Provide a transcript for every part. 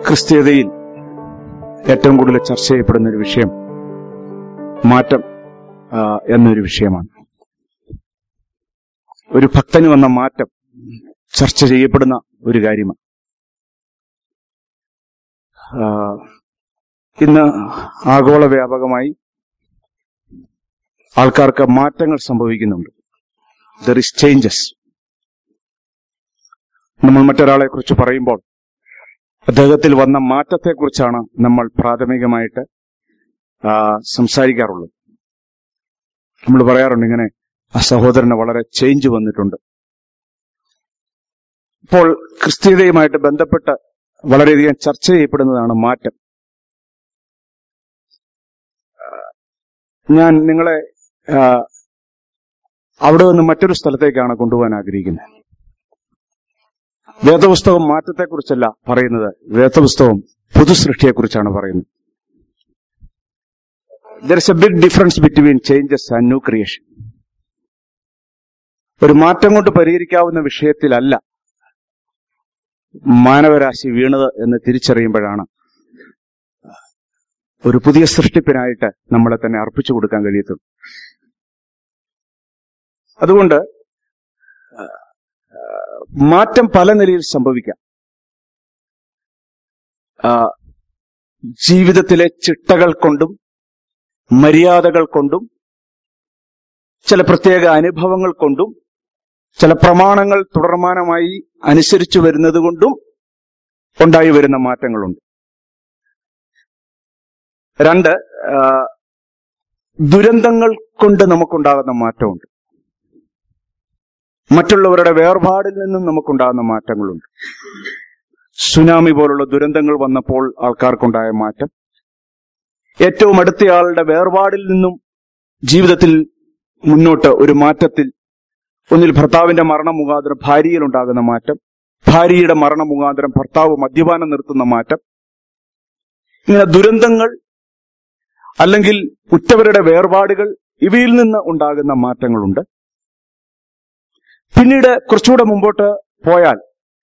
ക്രിസ്തീയതയിൽ ഏറ്റവും കൂടുതൽ ചർച്ച ചെയ്യപ്പെടുന്ന ഒരു വിഷയം മാറ്റം ആ, എന്നൊരു വിഷയമാണ് ഒരു ഭക്തന് വന്ന മാറ്റം ചർച്ച ചെയ്യപ്പെടുന്ന ഒരു കാര്യമാണ് ആ, ഇന്ന് ആഗോള വ്യാപകമായി ആൾക്കാർക്ക് മാറ്റങ്ങൾ സംഭവിക്കുന്നുണ്ട് ദർ ഇസ് ചേഞ്ചസ് നമ്മൾ മറ്റൊരാളെ കുറിച്ച് പറയുമ്പോൾ അദ്ദേഹത്തിൽ വന്ന മാറ്റത്തെക്കുറിച്ചാണ് നമ്മൾ പ്രാഥമികമായിട്ട് ആ, സംസാരിക്കാറുള്ളത് നമ്മൾ പറയാറുണ്ട് ഇങ്ങനെ ആ സഹോദരന് വളരെ ചേഞ്ച് വന്നിട്ടുണ്ട് ഇപ്പോൾ ക്രിസ്തീയതയുമായിട്ട് ബന്ധപ്പെട്ട് വളരെയധികം ചർച്ച ചെയ്യപ്പെടുന്നതാണ് മാറ്റം ആ, ഞാൻ നിങ്ങളെ ആ, അവിടെ നിന്ന് മറ്റൊരു സ്ഥലത്തേക്കാണ് കൊണ്ടുപോകാൻ ആഗ്രഹിക്കുന്നത് വേദപുസ്തകം മാറ്റത്തെക്കുറിച്ചല്ല പറയുന്നത് വേദപുസ്തകം പുതുസൃഷ്ടിയെക്കുറിച്ചാണ് പറയുന്നത് there is a big difference between changes and new creation ഒരു മാറ്റം കൊണ്ട് പരിഹരിക്കാവുന്ന വിഷയത്തിലല്ല മാനവരാശി വീണത് എന്ന് തിരിച്ചറിയുമ്പോഴാണ് ഒരു പുതിയ സൃഷ്ടിപ്പിനായിട്ട് നമ്മളെ തന്നെ അർപ്പിച്ചു കൊടുക്കാൻ കഴിയത്തുള്ളൂ അതുകൊണ്ട് ആ, ആ, മാറ്റം പല നിലയിൽ സംഭവിക്കാം ആ, ജീവിതത്തിലെ ചിട്ടകൾ കൊണ്ടും മര്യാദകൾ കൊണ്ടും ചില പ്രത്യേക അനുഭവങ്ങൾ കൊണ്ടും ചില പ്രമാണങ്ങൾ തുടർമാനമായി അനുസരിച്ചു വരുന്നത് കൊണ്ടും ഉണ്ടായി വരുന്ന മാറ്റങ്ങളുണ്ട് രണ്ട് ആ, ദുരന്തങ്ങൾ കൊണ്ട് നമുക്കുണ്ടാകുന്ന മാറ്റമുണ്ട് മറ്റുള്ളവരുടെ വേർപാടിൽ നിന്നും നമുക്കുണ്ടാകുന്ന മാറ്റങ്ങളുണ്ട് സുനാമി പോലുള്ള ദുരന്തങ്ങൾ വന്നപ്പോൾ ആൾക്കാർക്കുണ്ടായ മാറ്റം ഏറ്റവും അടുത്തയാളുടെ വേർപാടിൽ നിന്നും ജീവിതത്തിൽ മുന്നോട്ട് ഒരു മാറ്റത്തിൽ ഒന്നിൽ ഭർത്താവിന്റെ മരണം മുഖാന്തരം ഭാര്യയിൽ ഉണ്ടാകുന്ന മാറ്റം ഭാര്യയുടെ മരണം മുഖാന്തരം ഭർത്താവ് മദ്യപാനം നിർത്തുന്ന മാറ്റം ഇങ്ങനെ ദുരന്തങ്ങൾ അല്ലെങ്കിൽ ഉറ്റവരുടെ വേർപാടുകൾ ഇവയിൽ നിന്ന് ഉണ്ടാകുന്ന മാറ്റങ്ങളുണ്ട് പിന്നീട് കുറച്ചുകൂടെ മുമ്പോട്ട് പോയാൽ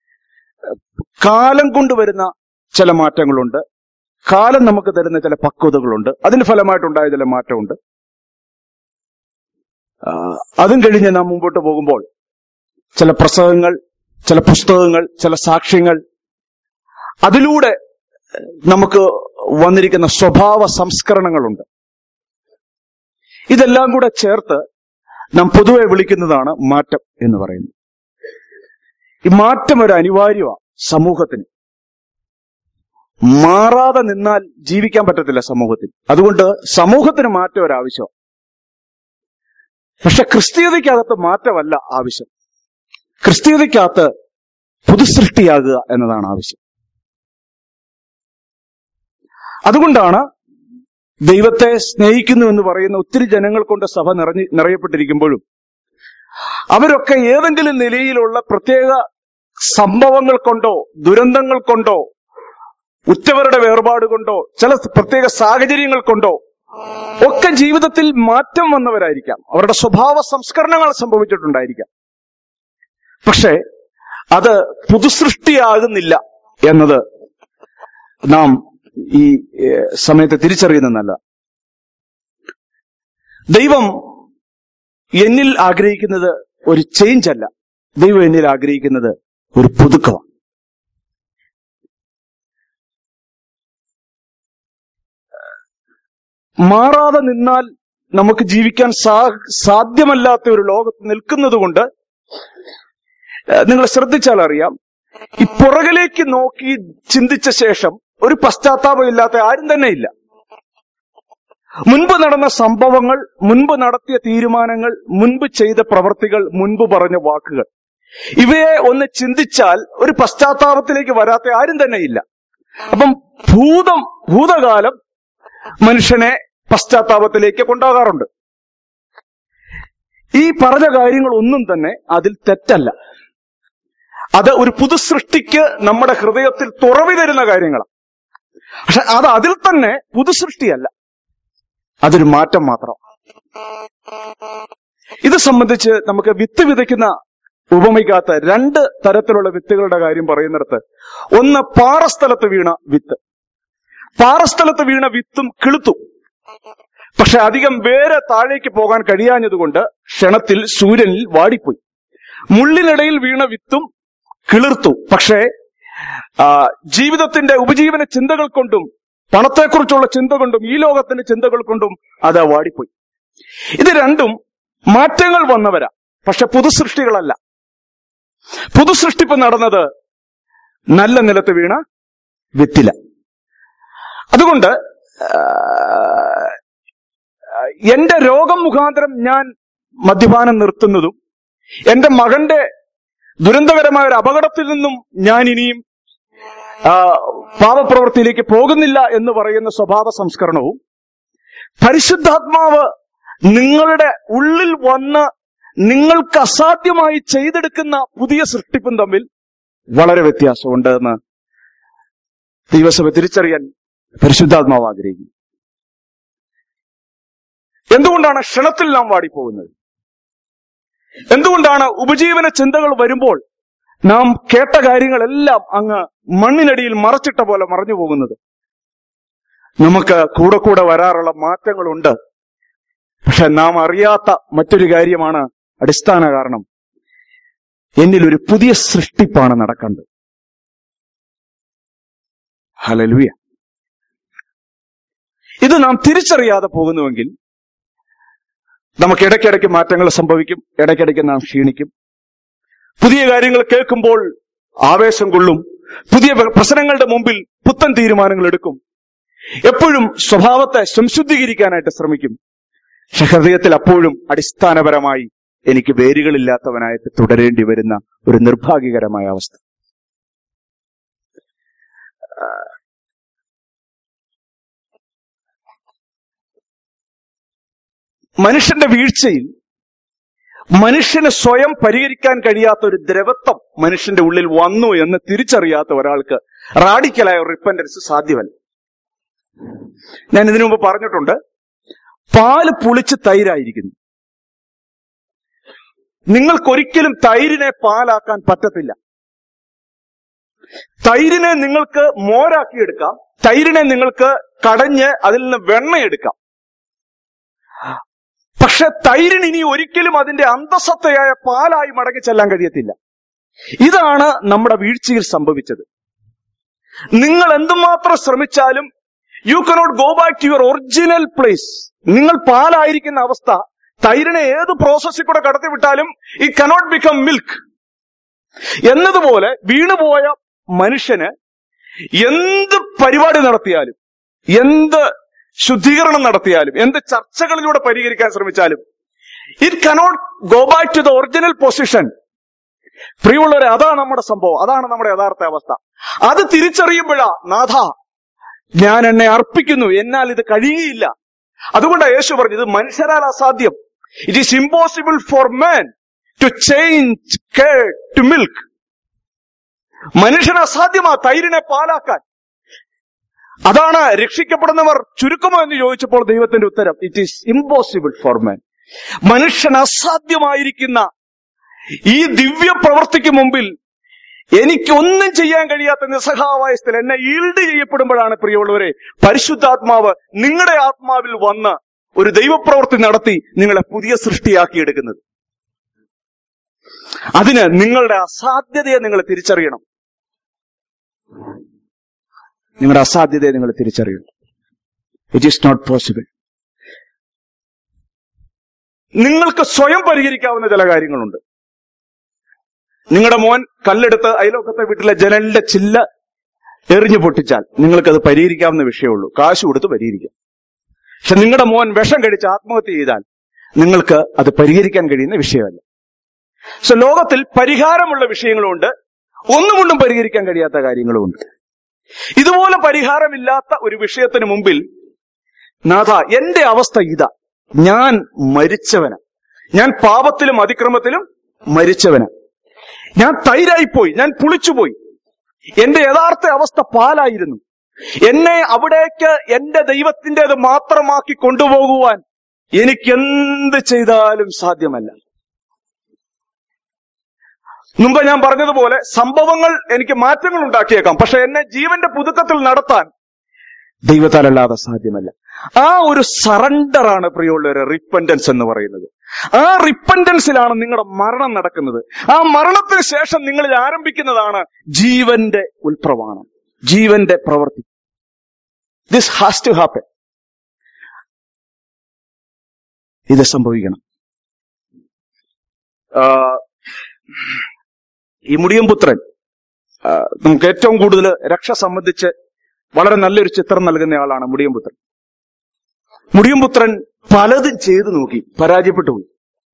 കാലം കൊണ്ടുവരുന്ന ചില മാറ്റങ്ങളുണ്ട് കാലം നമുക്ക് തരുന്ന ചില പക്വതകളുണ്ട് അതിന് ഫലമായിട്ടുണ്ടായ ചില മാറ്റമുണ്ട് ആ, അതും കഴിഞ്ഞ് നാം മുമ്പോട്ട് പോകുമ്പോൾ ചില പ്രസംഗങ്ങൾ ചില പുസ്തകങ്ങൾ ചില സാക്ഷ്യങ്ങൾ അതിലൂടെ നമുക്ക് വന്നിരിക്കുന്ന സ്വഭാവ സംസ്കരണങ്ങളുണ്ട് ഇതെല്ലാം കൂടെ ചേർത്ത് നാം പൊതുവെ വിളിക്കുന്നതാണ് മാറ്റം എന്ന് പറയുന്നത് ഈ മാറ്റം ഒരു അനിവാര്യമാണ് സമൂഹത്തിന് മാറാതെ നിന്നാൽ ജീവിക്കാൻ പറ്റത്തില്ല സമൂഹത്തിൽ അതുകൊണ്ട് സമൂഹത്തിന് മാറ്റം ഒരാവശ്യം പക്ഷെ ക്രിസ്തീയതയ്ക്കകത്ത് മാറ്റമല്ല ആവശ്യം ക്രിസ്തീയതയ്ക്കകത്ത് പുതുസൃഷ്ടിയാകുക എന്നതാണ് ആവശ്യം അതുകൊണ്ടാണ് ദൈവത്തെ സ്നേഹിക്കുന്നു എന്ന് പറയുന്ന ഒത്തിരി ജനങ്ങൾ കൊണ്ട് സഭ നിറഞ്ഞ് നിറയപ്പെട്ടിരിക്കുമ്പോഴും അവരൊക്കെ ഏതെങ്കിലും നിലയിലുള്ള പ്രത്യേക സംഭവങ്ങൾ കൊണ്ടോ ദുരന്തങ്ങൾ കൊണ്ടോ ഉറ്റവരുടെ വേർപാട് കൊണ്ടോ ചില പ്രത്യേക സാഹചര്യങ്ങൾ കൊണ്ടോ ഒക്കെ ജീവിതത്തിൽ മാറ്റം വന്നവരായിരിക്കാം അവരുടെ സ്വഭാവ സംസ്കരണങ്ങൾ സംഭവിച്ചിട്ടുണ്ടായിരിക്കാം പക്ഷേ അത് പുതുസൃഷ്ടിയാകുന്നില്ല എന്നത് നാം ഈ ഏഹ്, സമയത്ത് തിരിച്ചറിയുന്നതല്ല ദൈവം എന്നിൽ ആഗ്രഹിക്കുന്നത് ഒരു ചേഞ്ച് അല്ല ദൈവം എന്നിൽ ആഗ്രഹിക്കുന്നത് ഒരു പുതുക്കമാണ് മാറാതെ നിന്നാൽ നമുക്ക് ജീവിക്കാൻ സാ- സാധ്യമല്ലാത്ത ഒരു ലോകത്ത് നിൽക്കുന്നത് കൊണ്ട് നിങ്ങൾ ശ്രദ്ധിച്ചാൽ അറിയാം ഈ പുറകിലേക്ക് നോക്കി ചിന്തിച്ച ശേഷം ഒരു പശ്ചാത്താപം ഇല്ലാത്ത ആരും തന്നെ ഇല്ല മുൻപ് നടന്ന സംഭവങ്ങൾ മുൻപ് നടത്തിയ തീരുമാനങ്ങൾ മുൻപ് ചെയ്ത പ്രവർത്തികൾ മുൻപ് പറഞ്ഞ വാക്കുകൾ ഇവയെ ഒന്ന് ചിന്തിച്ചാൽ ഒരു പശ്ചാത്താപത്തിലേക്ക് വരാത്ത ആരും തന്നെ ഇല്ല അപ്പം ഭൂതം ഭൂതകാലം മനുഷ്യനെ പശ്ചാത്താപത്തിലേക്ക് കൊണ്ടാകാറുണ്ട് ഈ പറഞ്ഞ കാര്യങ്ങൾ ഒന്നും തന്നെ അതിൽ തെറ്റല്ല അത് ഒരു പുതുസൃഷ്ടിക്ക് നമ്മുടെ ഹൃദയത്തിൽ തുറവി തരുന്ന കാര്യങ്ങളാണ് പക്ഷെ അത് അതിൽ തന്നെ പുതുസൃഷ്ടിയല്ല അതൊരു മാറ്റം മാത്രം ഇത് സംബന്ധിച്ച് നമുക്ക് വിത്ത് വിതയ്ക്കുന്ന ഉപമിക്കാത്ത രണ്ട് തരത്തിലുള്ള വിത്തുകളുടെ കാര്യം പറയുന്നിടത്ത് ഒന്ന് പാറസ്ഥലത്ത് വീണ വിത്ത് പാറസ്ഥലത്ത് വീണ വിത്തും കിളുത്തു പക്ഷെ അധികം വേറെ താഴേക്ക് പോകാൻ കഴിയാഞ്ഞതുകൊണ്ട് ക്ഷണത്തിൽ സൂര്യനിൽ വാടിപ്പോയി മുള്ളിനിടയിൽ വീണ വിത്തും കിളിർത്തു പക്ഷേ ആ, ജീവിതത്തിന്റെ ഉപജീവന ചിന്തകൾ കൊണ്ടും പണത്തെക്കുറിച്ചുള്ള ചിന്ത കൊണ്ടും ഈ ലോകത്തിന്റെ ചിന്തകൾ കൊണ്ടും അത് വാടിപ്പോയി ഇത് രണ്ടും മാറ്റങ്ങൾ വന്നവരാ പക്ഷെ പുതുസൃഷ്ടികളല്ല പുതുസൃഷ്ടിപ്പ് നടന്നത് നല്ല നിലത്ത് വീണ വിത്തില അതുകൊണ്ട് ആ, എന്റെ രോഗം മുഖാന്തരം ഞാൻ മദ്യപാനം നിർത്തുന്നതും എന്റെ മകന്റെ ദുരന്തകരമായ ഒരു അപകടത്തിൽ നിന്നും ഞാൻ ഇനിയും ആ, പാപപ്രവൃത്തിയിലേക്ക് പോകുന്നില്ല എന്ന് പറയുന്ന സ്വഭാവ സംസ്കരണവും പരിശുദ്ധാത്മാവ് നിങ്ങളുടെ ഉള്ളിൽ വന്ന് നിങ്ങൾക്ക് അസാധ്യമായി ചെയ്തെടുക്കുന്ന പുതിയ സൃഷ്ടിപ്പും തമ്മിൽ വളരെ വ്യത്യാസമുണ്ട് എന്ന് ദൈവസഭ തിരിച്ചറിയാൻ പരിശുദ്ധാത്മാവ് ആഗ്രഹിക്കുന്നു എന്തുകൊണ്ടാണ് ക്ഷണത്തിൽ നാം വാടിപ്പോകുന്നത് എന്തുകൊണ്ടാണ് ഉപജീവന ചിന്തകൾ വരുമ്പോൾ നാം കേട്ട കാര്യങ്ങളെല്ലാം അങ്ങ് മണ്ണിനടിയിൽ മറച്ചിട്ട പോലെ മറഞ്ഞു പോകുന്നത് നമുക്ക് കൂടെ കൂടെ വരാറുള്ള മാറ്റങ്ങളുണ്ട് പക്ഷെ നാം അറിയാത്ത മറ്റൊരു കാര്യമാണ് അടിസ്ഥാന കാരണം എന്നിൽ ഒരു പുതിയ സൃഷ്ടിപ്പാണ് നടക്കേണ്ടത് ഹലലുയ ഇത് നാം തിരിച്ചറിയാതെ പോകുന്നുവെങ്കിൽ നമുക്ക് ഇടയ്ക്കിടയ്ക്ക് മാറ്റങ്ങൾ സംഭവിക്കും ഇടയ്ക്കിടയ്ക്ക് നാം ക്ഷീണിക്കും പുതിയ കാര്യങ്ങൾ കേൾക്കുമ്പോൾ ആവേശം കൊള്ളും പുതിയ പ്രശ്നങ്ങളുടെ മുമ്പിൽ പുത്തൻ തീരുമാനങ്ങൾ എടുക്കും എപ്പോഴും സ്വഭാവത്തെ സംശുദ്ധീകരിക്കാനായിട്ട് ശ്രമിക്കും പക്ഷെ ഹൃദയത്തിൽ അപ്പോഴും അടിസ്ഥാനപരമായി എനിക്ക് വേരുകളില്ലാത്തവനായിട്ട് തുടരേണ്ടി വരുന്ന ഒരു നിർഭാഗ്യകരമായ അവസ്ഥ മനുഷ്യന്റെ വീഴ്ചയിൽ മനുഷ്യന് സ്വയം പരിഹരിക്കാൻ കഴിയാത്ത ഒരു ദ്രവത്വം മനുഷ്യന്റെ ഉള്ളിൽ വന്നു എന്ന് തിരിച്ചറിയാത്ത ഒരാൾക്ക് റാഡിക്കലായ ഒരു റിപ്പൻഡൻസ് സാധ്യമല്ല ഞാൻ ഇതിനു മുമ്പ് പറഞ്ഞിട്ടുണ്ട് പാല് പുളിച്ച് തൈരായിരിക്കുന്നു നിങ്ങൾക്കൊരിക്കലും തൈരിനെ പാലാക്കാൻ പറ്റത്തില്ല തൈരിനെ നിങ്ങൾക്ക് മോരാക്കിയെടുക്കാം തൈരിനെ നിങ്ങൾക്ക് കടഞ്ഞ് അതിൽ നിന്ന് വെണ്ണയെടുക്കാം പക്ഷെ തൈരിന് ഇനി ഒരിക്കലും അതിന്റെ അന്തസത്തയായ പാലായി മടങ്ങി ചെല്ലാൻ കഴിയത്തില്ല ഇതാണ് നമ്മുടെ വീഴ്ചയിൽ സംഭവിച്ചത് നിങ്ങൾ എന്തുമാത്രം ശ്രമിച്ചാലും you cannot go back to your original place നിങ്ങൾ പാലായിരിക്കുന്ന അവസ്ഥ തൈരിനെ ഏത് പ്രോസസ്സിൽ കൂടെ കടത്തിവിട്ടാലും ഈ കനോട്ട് ബിക്കം മിൽക്ക് എന്നതുപോലെ വീണുപോയ മനുഷ്യന് എന്ത് പരിപാടി നടത്തിയാലും എന്ത് ശുദ്ധീകരണം നടത്തിയാലും എന്ത് ചർച്ചകളിലൂടെ പരിഹരിക്കാൻ ശ്രമിച്ചാലും it cannot go back to the original position പ്രിയമുള്ളവരെ അതാണ് നമ്മുടെ സംഭവം അതാണ് നമ്മുടെ യഥാർത്ഥ അവസ്ഥ അത് തിരിച്ചറിയുമ്പോഴാ നാഥ ഞാൻ എന്നെ അർപ്പിക്കുന്നു എന്നാൽ ഇത് കഴിയുകയില്ല അതുകൊണ്ടാണ് യേശു പറഞ്ഞത് ഇത് മനുഷ്യരാൽ അസാധ്യം it is impossible for man to change to milk മനുഷ്യന് അസാധ്യമാ തൈരിനെ പാലാക്കാൻ അതാണ് രക്ഷിക്കപ്പെടുന്നവർ ചുരുക്കമോ എന്ന് ചോദിച്ചപ്പോൾ ദൈവത്തിന്റെ ഉത്തരം it is impossible for man മനുഷ്യൻ അസാധ്യമായിരിക്കുന്ന ഈ ദിവ്യ പ്രവൃത്തിക്ക് മുമ്പിൽ എനിക്കൊന്നും ചെയ്യാൻ കഴിയാത്ത നിസ്സഹാവായ സ്ഥലം എന്നെ ഈൽഡ് ചെയ്യപ്പെടുമ്പോഴാണ് പ്രിയമുള്ളവരെ പരിശുദ്ധാത്മാവ് നിങ്ങളുടെ ആത്മാവിൽ വന്ന് ഒരു ദൈവപ്രവൃത്തി നടത്തി നിങ്ങളെ പുതിയ സൃഷ്ടിയാക്കി എടുക്കുന്നത് അതിന് നിങ്ങളുടെ അസാധ്യതയെ നിങ്ങൾ തിരിച്ചറിയണം നിങ്ങളുടെ അസാധ്യതയെ നിങ്ങൾ തിരിച്ചറിയണം ഇറ്റ് ഈസ് നോട്ട് പോസിബിൾ നിങ്ങൾക്ക് സ്വയം പരിഹരിക്കാവുന്ന ചില കാര്യങ്ങളുണ്ട് നിങ്ങളുടെ മോൻ കല്ലെടുത്ത് അയലോക്കത്തെ വീട്ടിലെ ജനലിന്റെ ചില്ല എറിഞ്ഞു പൊട്ടിച്ചാൽ നിങ്ങൾക്കത് പരിഹരിക്കാവുന്ന വിഷയമുള്ളൂ കാശ് കൊടുത്ത് പരിഹരിക്കാം പക്ഷെ നിങ്ങളുടെ മോൻ വിഷം കഴിച്ച് ആത്മഹത്യ ചെയ്താൽ നിങ്ങൾക്ക് അത് പരിഹരിക്കാൻ കഴിയുന്ന വിഷയമല്ല സോ ലോകത്തിൽ പരിഹാരമുള്ള വിഷയങ്ങളുണ്ട് ഒന്നുകൊണ്ടും പരിഹരിക്കാൻ കഴിയാത്ത കാര്യങ്ങളുമുണ്ട് ഇതുപോലെ പരിഹാരമില്ലാത്ത ഒരു വിഷയത്തിന് മുമ്പിൽ നാഥ എന്റെ അവസ്ഥ ഇതാ ഞാൻ മരിച്ചവന ഞാൻ പാപത്തിലും അതിക്രമത്തിലും മരിച്ചവന ഞാൻ തൈരായിപ്പോയി ഞാൻ പുളിച്ചുപോയി എന്റെ യഥാർത്ഥ അവസ്ഥ പാലായിരുന്നു എന്നെ അവിടേക്ക് എന്റെ ദൈവത്തിൻ്റെത് മാത്രമാക്കി കൊണ്ടുപോകുവാൻ എനിക്ക് എന്ത് ചെയ്താലും സാധ്യമല്ല മുമ്പ് ഞാൻ പറഞ്ഞതുപോലെ സംഭവങ്ങൾ എനിക്ക് മാറ്റങ്ങൾ ഉണ്ടാക്കിയേക്കാം പക്ഷെ എന്നെ ജീവന്റെ പുതുക്കത്തിൽ നടത്താൻ ദൈവത്താലല്ലാതെ സാധ്യമല്ല ആ ഒരു സറണ്ടറാണ് പ്രിയമുള്ളവരെ റിപ്പൻഡൻസ് എന്ന് പറയുന്നത് ആ റിപ്പൻഡൻസിലാണ് നിങ്ങളുടെ മരണം നടക്കുന്നത് ആ മരണത്തിന് ശേഷം നിങ്ങളിൽ ആരംഭിക്കുന്നതാണ് ജീവന്റെ ഉൽപ്രവാണം ജീവന്റെ പ്രവൃത്തി ദിസ് ഹാസ് ടു ഹാപ്പൻ ഇത് സംഭവിക്കണം ആ, ഈ മുടിയംപുത്രൻ ആ, നമുക്ക് ഏറ്റവും കൂടുതൽ രക്ഷ സംബന്ധിച്ച് വളരെ നല്ലൊരു ചിത്രം നൽകുന്ന ആളാണ് മുടിയംപുത്രൻ മുടിയംപുത്രൻ പലതും ചെയ്തു നോക്കി പരാജയപ്പെട്ടു പോയി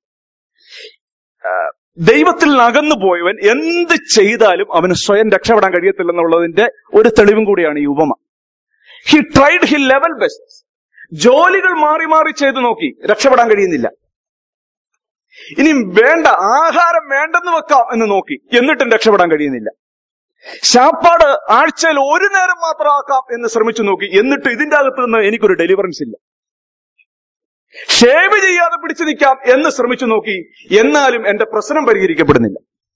ആ, ദൈവത്തിൽ നിന്ന് അകന്നു പോയവൻ എന്ത് ചെയ്താലും അവന് സ്വയം രക്ഷപ്പെടാൻ കഴിയത്തില്ലെന്നുള്ളതിന്റെ ഒരു തെളിവും കൂടിയാണ് ഈ ഉപമ he tried he level best ജോലികൾ മാറി മാറി ചെയ്തു നോക്കി രക്ഷപ്പെടാൻ കഴിയുന്നില്ല ഇനി വേണ്ട ആഹാരം വേണ്ടെന്ന് വെക്കാം എന്ന് നോക്കി എന്നിട്ടും രക്ഷപ്പെടാൻ കഴിയുന്നില്ല ശാപ്പാട് ആഴ്ചയിൽ ഒരു നേരം മാത്രം ആക്കാം എന്ന് ശ്രമിച്ചു നോക്കി എന്നിട്ട് ഇതിന്റെ അകത്ത് നിന്ന് എനിക്കൊരു ഡെലിവറൻസ് ഇല്ല ഷേവ് ചെയ്യാതെ പിടിച്ചു നിൽക്കാം എന്ന് ശ്രമിച്ചു നോക്കി എന്നാലും എന്റെ പ്രശ്നം പരിഹരിക്കപ്പെടുന്നില്ല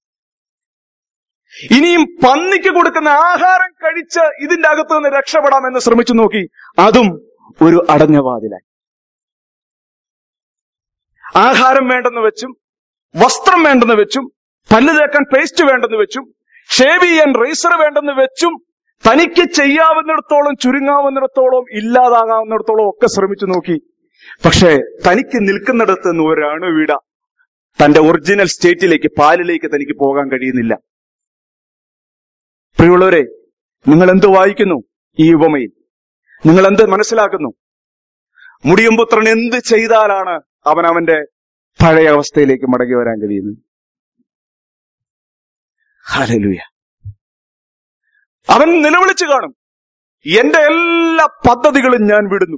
ഇനിയും പന്നിക്ക് കൊടുക്കുന്ന ആഹാരം കഴിച്ച് ഇതിന്റെ അകത്ത് നിന്ന് രക്ഷപ്പെടാം എന്ന് ശ്രമിച്ചു നോക്കി അതും ഒരു അടഞ്ഞ വാതിലായി ആഹാരം വേണ്ടെന്ന് വെച്ചും വസ്ത്രം വേണ്ടെന്ന് വെച്ചും പല്ല് തേക്കാൻ പേസ്റ്റ് വേണ്ടെന്ന് വെച്ചും ഷേവ് ചെയ്യാൻ റേസർ വേണ്ടെന്ന് വെച്ചും തനിക്ക് ചെയ്യാവുന്നിടത്തോളം ചുരുങ്ങാവുന്നിടത്തോളം ഇല്ലാതാകാവുന്നിടത്തോളം ഒക്കെ ശ്രമിച്ചു നോക്കി പക്ഷേ തനിക്ക് നിൽക്കുന്നിടത്ത് നിന്ന് ഒരണു വീട തന്റെ ഒറിജിനൽ സ്റ്റേറ്റിലേക്ക് പാലിലേക്ക് തനിക്ക് പോകാൻ കഴിയുന്നില്ല പ്രിയമുള്ളവരെ നിങ്ങൾ എന്ത് വായിക്കുന്നു ഈ ഉപമയിൽ നിങ്ങൾ എന്ത് മനസ്സിലാക്കുന്നു മുടിയമ്പുത്രൻ എന്ത് ചെയ്താലാണ് അവൻ അവന്റെ പഴയ അവസ്ഥയിലേക്ക് മടങ്ങി വരാൻ കഴിയുന്നത് ഹല്ലേലൂയ അവൻ നിലവിളിച്ചു കാണും എന്റെ എല്ലാ പദ്ധതികളും ഞാൻ വിടുന്നു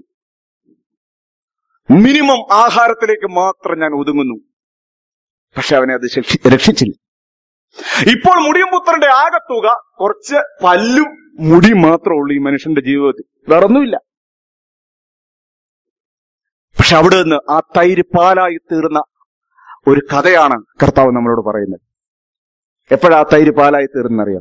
മിനിമം ആഹാരത്തിലേക്ക് മാത്രം ഞാൻ ഒതുങ്ങുന്നു പക്ഷെ അവനെ അത് ശിക്ഷി- രക്ഷിച്ചില്ല ഇപ്പോൾ മുടിയമ്പുത്രന്റെ ആകത്തുക കുറച്ച് പല്ലും മുടി മാത്രമേ ഉള്ളൂ ഈ മനുഷ്യന്റെ ജീവിതത്തിൽ വേറൊന്നുമില്ല പക്ഷെ അവിടെ നിന്ന് ആ തൈര് പാലായി തീർന്ന ഒരു കഥയാണ് കർത്താവ് നമ്മളോട് പറയുന്നത് എപ്പോഴാ ആ തൈര് പാലായി തീർന്നറിയാം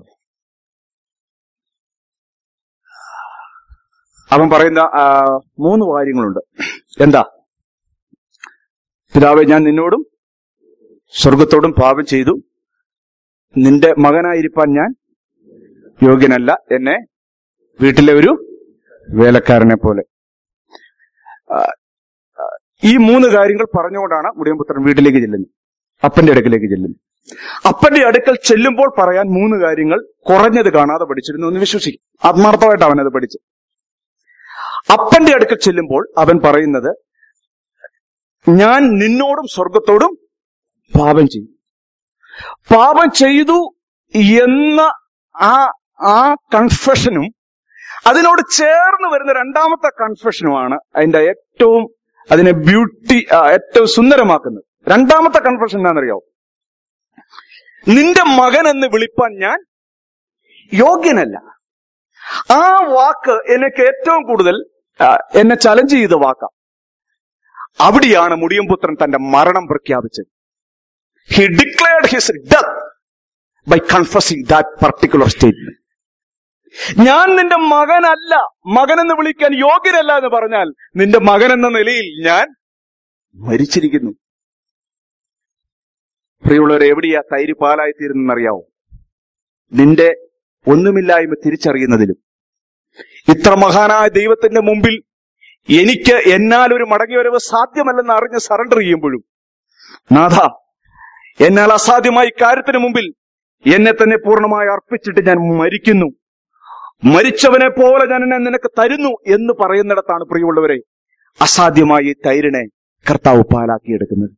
അവൻ പറയുന്ന ആ, മൂന്ന് കാര്യങ്ങളുണ്ട് എന്താ പിതാവെ ഞാൻ നിന്നോടും സ്വർഗത്തോടും പാപം ചെയ്തു നിന്റെ മകനായിരിക്കാൻ ഞാൻ യോഗ്യനല്ല എന്നെ വീട്ടിലെ ഒരു വേലക്കാരനെ പോലെ ആ, ആ, ഈ മൂന്ന് കാര്യങ്ങൾ പറഞ്ഞുകൊണ്ടാണ് മുടിയമ്പുത്രൻ വീട്ടിലേക്ക് ചെല്ലുന്നത് അപ്പന്റെ അടുക്കലേക്ക് ചെല്ലുന്നു അപ്പന്റെ അടുക്കൽ ചെല്ലുമ്പോൾ പറയാൻ മൂന്ന് കാര്യങ്ങൾ കുറഞ്ഞത് കാണാതെ പഠിച്ചിരുന്നു എന്ന് വിശ്വസിക്കും ആത്മാർത്ഥമായിട്ട് അവനത് പഠിച്ചു അപ്പന്റെ അടുക്കൽ ചെല്ലുമ്പോൾ അവൻ പറയുന്നത് ഞാൻ നിന്നോടും സ്വർഗത്തോടും പാപം ചെയ്തു പാപം ചെയ്തു എന്ന ആ ആ കൺഫെഷനും അതിനോട് ചേർന്ന് വരുന്ന രണ്ടാമത്തെ കൺഫെഷനുമാണ് അതിന്റെ ഏറ്റവും അതിനെ ബ്യൂട്ടി ആ, ഏറ്റവും സുന്ദരമാക്കുന്നത് രണ്ടാമത്തെ കൺഫെഷൻ എന്താണെന്നറിയോ നിന്റെ മകൻ എന്ന് വിളിപ്പാൻ ഞാൻ യോഗ്യനല്ല ആ വാക്ക് എനിക്ക് ഏറ്റവും കൂടുതൽ ആ, എന്നെ ചലഞ്ച് ചെയ്ത വാക്കാ അവിടെയാണ് മുടിയംപുത്രൻ തന്റെ മരണം പ്രഖ്യാപിച്ചത് he declared his death by confessing that particular statement ഞാൻ നിന്റെ മകനല്ല മകൻ എന്ന് വിളിക്കാൻ യോഗ്യനല്ല എന്ന് പറഞ്ഞാൽ നിന്റെ മകൻ എന്ന നിലയിൽ ഞാൻ മരിച്ചിരിക്കുന്നു പ്രിയമുള്ളവരെ എവിടെയാ തൈര് പാലായി തീരുന്നറിയാവോ നിന്റെ ഒന്നുമില്ലായ്മ തിരിച്ചറിയുന്നതിലും ഇത്ര മഹാനായ ദൈവത്തിന്റെ മുമ്പിൽ എനിക്ക് എന്നാൽ ഒരു മടങ്ങിവരവ് സാധ്യമല്ലെന്ന് അറിഞ്ഞ് സറണ്ടർ ചെയ്യുമ്പോഴും നാഥ എന്നാൽ അസാധ്യമായ കാര്യത്തിന് മുമ്പിൽ എന്നെ തന്നെ പൂർണ്ണമായി അർപ്പിച്ചിട്ട് ഞാൻ മരിക്കുന്നു മരിച്ചവനെ പോലെ ഞാൻ എന്നെ നിനക്ക് തരുന്നു എന്ന് പറയുന്നിടത്താണ് പ്രിയമുള്ളവരെ അസാധ്യമായി ഈ തൈരിനെ കർത്താവ് പാലാക്കിയെടുക്കുന്നത്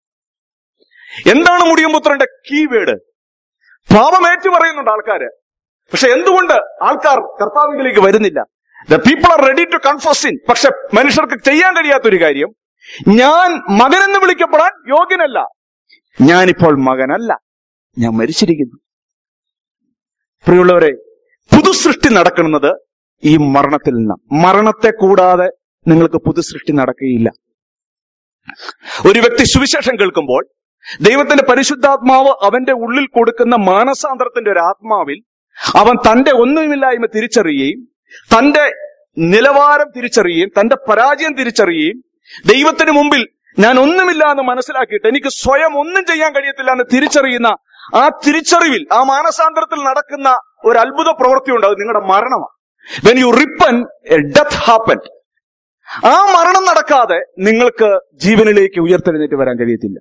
എന്താണ് മുടിയമ്പുത്രന്റെ കീവേഡ് പാപം ഏറ്റു പറയുന്നുണ്ട് ആൾക്കാര് പക്ഷെ എന്തുകൊണ്ട് ആൾക്കാർ കർത്താവിലേക്ക് വരുന്നില്ല the people are ready to confess in പക്ഷെ മനുഷ്യർക്ക് ചെയ്യാൻ കഴിയാത്തൊരു കാര്യം ഞാൻ മകനെന്ന് വിളിക്കപ്പെടാൻ യോഗ്യനല്ല ഞാനിപ്പോൾ മകനല്ല ഞാൻ മരിച്ചിരിക്കുന്നു പ്രിയമുള്ളവരെ പുതുസൃഷ്ടി നടക്കുന്നത് ഈ മരണത്തിൽ നിന്ന് മരണത്തെ കൂടാതെ നിങ്ങൾക്ക് പുതുസൃഷ്ടി നടക്കുകയില്ല ഒരു വ്യക്തി സുവിശേഷം കേൾക്കുമ്പോൾ ദൈവത്തിന്റെ പരിശുദ്ധാത്മാവ് അവന്റെ ഉള്ളിൽ കൊടുക്കുന്ന മാനസാന്തരത്തിന്റെ ഒരു ആത്മാവിൽ അവൻ തന്റെ ഒന്നുമില്ലായ്മ തിരിച്ചറിയുകയും തന്റെ നിലവാരം തിരിച്ചറിയുകയും തന്റെ പരാജയം തിരിച്ചറിയുകയും ദൈവത്തിന് മുമ്പിൽ ഞാൻ ഒന്നുമില്ല എന്ന് മനസ്സിലാക്കിയിട്ട് എനിക്ക് സ്വയം ഒന്നും ചെയ്യാൻ കഴിയത്തില്ല എന്ന് തിരിച്ചറിയുന്ന ആ തിരിച്ചറിവിൽ ആ മാനസാന്തരത്തിൽ നടക്കുന്ന ഒരു അത്ഭുത പ്രവൃത്തിയുണ്ട് അത് നിങ്ങളുടെ മരണമാണ് when you ripen a death happen ആ മരണം നടക്കാതെ നിങ്ങൾക്ക് ജീവനിലേക്ക് ഉയർത്തെഴുന്നേറ്റ് വരാൻ കഴിയത്തില്ല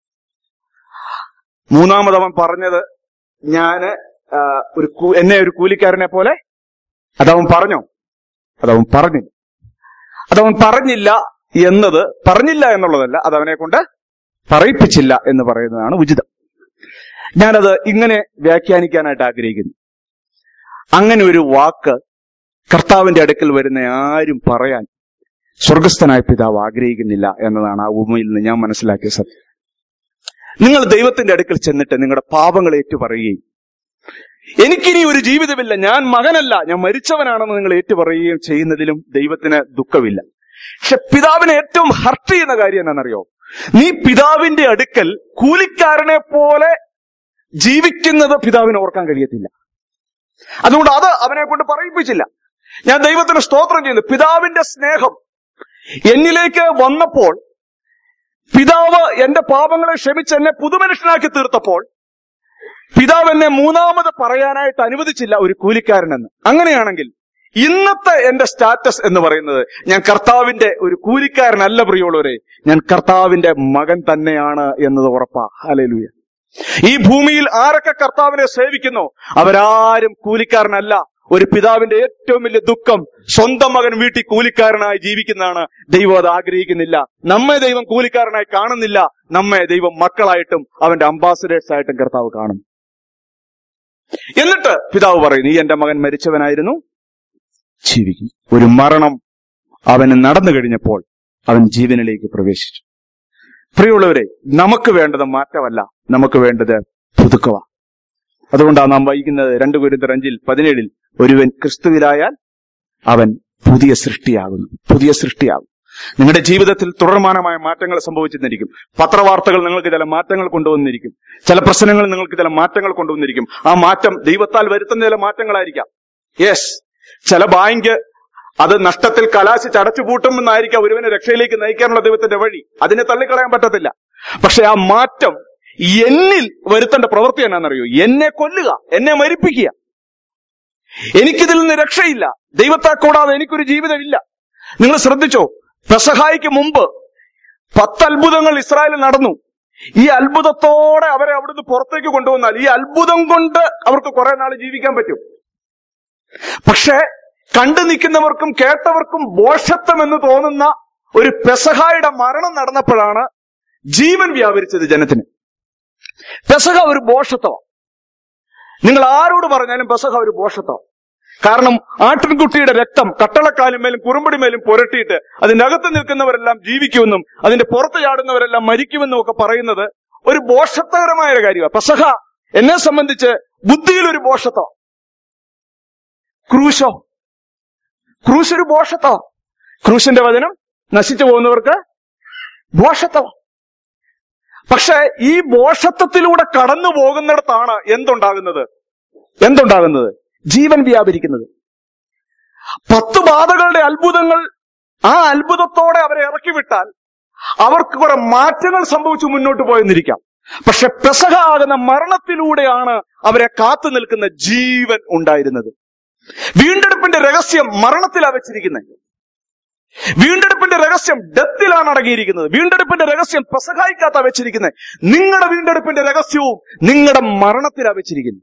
മൂന്നാമത് അവൻ പറഞ്ഞത് ഞാന് ആ, ഒരു കൂ- എന്നെ ഒരു കൂലിക്കാരനെ പോലെ അതവൻ പറഞ്ഞോ അതവൻ പറഞ്ഞില്ല അതവൻ പറഞ്ഞില്ല എന്നത് പറഞ്ഞില്ല എന്നുള്ളതല്ല അത് അവനെ കൊണ്ട് പറയിപ്പിച്ചില്ല എന്ന് പറയുന്നതാണ് ഉചിതം ഞാനത് ഇങ്ങനെ വ്യാഖ്യാനിക്കാനായിട്ട് ആഗ്രഹിക്കുന്നു അങ്ങനെ ഒരു വാക്ക് കർത്താവിന്റെ അടുക്കൽ വരുന്ന ആരും പറയാൻ സ്വർഗസ്ഥനായ പിതാവ് ആഗ്രഹിക്കുന്നില്ല എന്നതാണ് ആ ഉപമയിൽ നിന്ന് ഞാൻ മനസ്സിലാക്കിയ സത്യം നിങ്ങൾ ദൈവത്തിന്റെ അടുക്കൽ ചെന്നിട്ട് നിങ്ങളുടെ പാപങ്ങൾ ഏറ്റുപറയുകയും എനിക്കിനി ഒരു ജീവിതമില്ല ഞാൻ മകനല്ല ഞാൻ മരിച്ചവനാണെന്ന് നിങ്ങൾ ഏറ്റുപറയുകയും ചെയ്യുന്നതിലും ദൈവത്തിന് ദുഃഖമില്ല പക്ഷെ പിതാവിനെ ഏറ്റവും ഹർട്ട് ചെയ്യുന്ന കാര്യം എന്താണെന്നറിയോ നീ പിതാവിന്റെ അടുക്കൽ കൂലിക്കാരനെ പോലെ ജീവിക്കുന്നത് പിതാവിന് ഓർക്കാൻ കഴിയത്തില്ല അതുകൊണ്ട് അത് അവനെ കൊണ്ട് പറയിപ്പിച്ചില്ല ഞാൻ ദൈവത്തിന് സ്തോത്രം ചെയ്യുന്നു പിതാവിന്റെ സ്നേഹം എന്നിലേക്ക് വന്നപ്പോൾ പിതാവ് എന്റെ പാപങ്ങളെ ക്ഷമിച്ച് എന്നെ പുതുമനുഷ്യനാക്കി തീർത്തപ്പോൾ പിതാവ് എന്നെ മൂന്നാമത് പറയാനായിട്ട് അനുവദിച്ചില്ല ഒരു കൂലിക്കാരനെന്ന് അങ്ങനെയാണെങ്കിൽ ഇന്നത്തെ എന്റെ സ്റ്റാറ്റസ് എന്ന് പറയുന്നത് ഞാൻ കർത്താവിന്റെ ഒരു കൂലിക്കാരനല്ല പ്രിയമുള്ളവരെ ഞാൻ കർത്താവിന്റെ മകൻ തന്നെയാണ് എന്നത് ഉറപ്പാ ഹല്ലേലൂയ ഈ ഭൂമിയിൽ ആരൊക്കെ കർത്താവിനെ സേവിക്കുന്നോ അവരാരും കൂലിക്കാരനല്ല ഒരു പിതാവിന്റെ ഏറ്റവും വലിയ ദുഃഖം സ്വന്തം മകൻ വീട്ടിൽ കൂലിക്കാരനായി ജീവിക്കുന്നതാണ് ദൈവം അത് ആഗ്രഹിക്കുന്നില്ല നമ്മെ ദൈവം കൂലിക്കാരനായി കാണുന്നില്ല നമ്മെ ദൈവം മക്കളായിട്ടും അവന്റെ അംബാസഡേഴ്സ് ആയിട്ടും കർത്താവ് കാണും എന്നിട്ട് പിതാവ് പറയുന്നു ഈ എന്റെ മകൻ മരിച്ചവനായിരുന്നു ജീവിക്കും ഒരു മരണം അവന് നടന്നു കഴിഞ്ഞപ്പോൾ അവൻ ജീവനിലേക്ക് പ്രവേശിച്ചു പ്രിയമുള്ളവരെ നമുക്ക് വേണ്ടത് മാറ്റമല്ല നമുക്ക് വേണ്ടത് പുതുക്കവ അതുകൊണ്ടാണ് നാം വൈകുന്നത് രണ്ട് ഗുരുതർ അഞ്ചിൽ പതിനേഴിൽ ഒരുവൻ ക്രിസ്തുവിലായാൽ അവൻ പുതിയ സൃഷ്ടിയാകുന്നു പുതിയ സൃഷ്ടിയാകും നിങ്ങളുടെ ജീവിതത്തിൽ തുടർമാനമായ മാറ്റങ്ങൾ സംഭവിച്ചെന്നിരിക്കും പത്രവാർത്തകൾ നിങ്ങൾക്ക് ചില മാറ്റങ്ങൾ കൊണ്ടുവന്നിരിക്കും ചില പ്രശ്നങ്ങൾ നിങ്ങൾക്ക് ചില മാറ്റങ്ങൾ കൊണ്ടുവന്നിരിക്കും ആ മാറ്റം ദൈവത്താൽ വരുത്തുന്ന ചില മാറ്റങ്ങളായിരിക്കാം യെസ് ചില ബാങ്ക് അത് നഷ്ടത്തിൽ കലാശിച്ച് അടച്ചുപൂട്ടുമെന്നായിരിക്കാം ഒരുവനെ രക്ഷയിലേക്ക് നയിക്കാനുള്ള ദൈവത്തിന്റെ വഴി അതിനെ തള്ളിക്കളയാൻ പറ്റത്തില്ല പക്ഷെ ആ മാറ്റം എന്നിൽ വരുത്തേണ്ട പ്രവൃത്തി എന്നാണെന്നറിയോ എന്നെ കൊല്ലുക എന്നെ മരിപ്പിക്കുക എനിക്കിതിൽ നിന്ന് രക്ഷയില്ല ദൈവത്തെ കൂടാതെ എനിക്കൊരു ജീവിതമില്ല നിങ്ങൾ ശ്രദ്ധിച്ചോ പെസഹായിക്ക് മുമ്പ് പത്ത് അത്ഭുതങ്ങൾ ഇസ്രായേലിൽ നടന്നു ഈ അത്ഭുതത്തോടെ അവരെ അവിടുന്ന് പുറത്തേക്ക് കൊണ്ടുവന്നാൽ ഈ അത്ഭുതം കൊണ്ട് അവർക്ക് കുറെ നാൾ ജീവിക്കാൻ പറ്റും പക്ഷേ കണ്ടു നിൽക്കുന്നവർക്കും കേട്ടവർക്കും ബോഷത്വം എന്ന് തോന്നുന്ന ഒരു പെസഹായുടെ മരണം നടന്നപ്പോഴാണ് ജീവൻ വ്യാപരിച്ചത് ജനത്തിന് പെസഹ ഒരു ബോഷത്വം നിങ്ങൾ ആരോട് പറഞ്ഞാലും പെസഹ ഒരു ബോഷത്വം കാരണം ആട്ടിൻകുട്ടിയുടെ രക്തം കട്ടളക്കാലുമേലും കുറുമ്പടിമേലും പുരട്ടിയിട്ട് അതിന്റെ അകത്ത് നിൽക്കുന്നവരെല്ലാം ജീവിക്കുമെന്നും അതിന്റെ പുറത്ത് ചാടുന്നവരെല്ലാം മരിക്കുമെന്നും ഒക്കെ പറയുന്നത് ഒരു ബോഷത്വകരമായ ഒരു കാര്യമാണ് പെസഹ എന്നെ സംബന്ധിച്ച് ബുദ്ധിയിൽ ഒരു ബോഷത്വം ക്രൂശോ ക്രൂശ് ഒരു ബോഷത്തോ ക്രൂശിന്റെ വചനം നശിച്ചു പോകുന്നവർക്ക് ബോഷത്തോ പക്ഷെ ഈ ബോഷത്വത്തിലൂടെ കടന്നു പോകുന്നിടത്താണ് എന്തുണ്ടാകുന്നത് എന്തുണ്ടാകുന്നത് ജീവൻ വ്യാപരിക്കുന്നത് പത്ത് ബാധകളുടെ അത്ഭുതങ്ങൾ ആ അത്ഭുതത്തോടെ അവരെ ഇറക്കി വിട്ടാൽ അവർക്ക് കുറെ മാറ്റങ്ങൾ സംഭവിച്ചു മുന്നോട്ട് പോയെന്നിരിക്കാം പക്ഷെ പെസഹ ആകുന്ന മരണത്തിലൂടെയാണ് അവരെ കാത്തു നിൽക്കുന്ന ജീവൻ ഉണ്ടായിരുന്നത് വീണ്ടെടുപ്പിന്റെ രഹസ്യം മരണത്തിലാണ് വെച്ചിരിക്കുന്നത് വീണ്ടെടുപ്പിന്റെ രഹസ്യം ഡെത്തിലാണ് അടങ്ങിയിരിക്കുന്നത് വീണ്ടെടുപ്പിന്റെ രഹസ്യം പെസഹായിക്കാത്ത വെച്ചിരിക്കുന്നത് നിങ്ങളുടെ വീണ്ടെടുപ്പിന്റെ രഹസ്യവും നിങ്ങളുടെ മരണത്തിലാണ് വെച്ചിരിക്കുന്നത്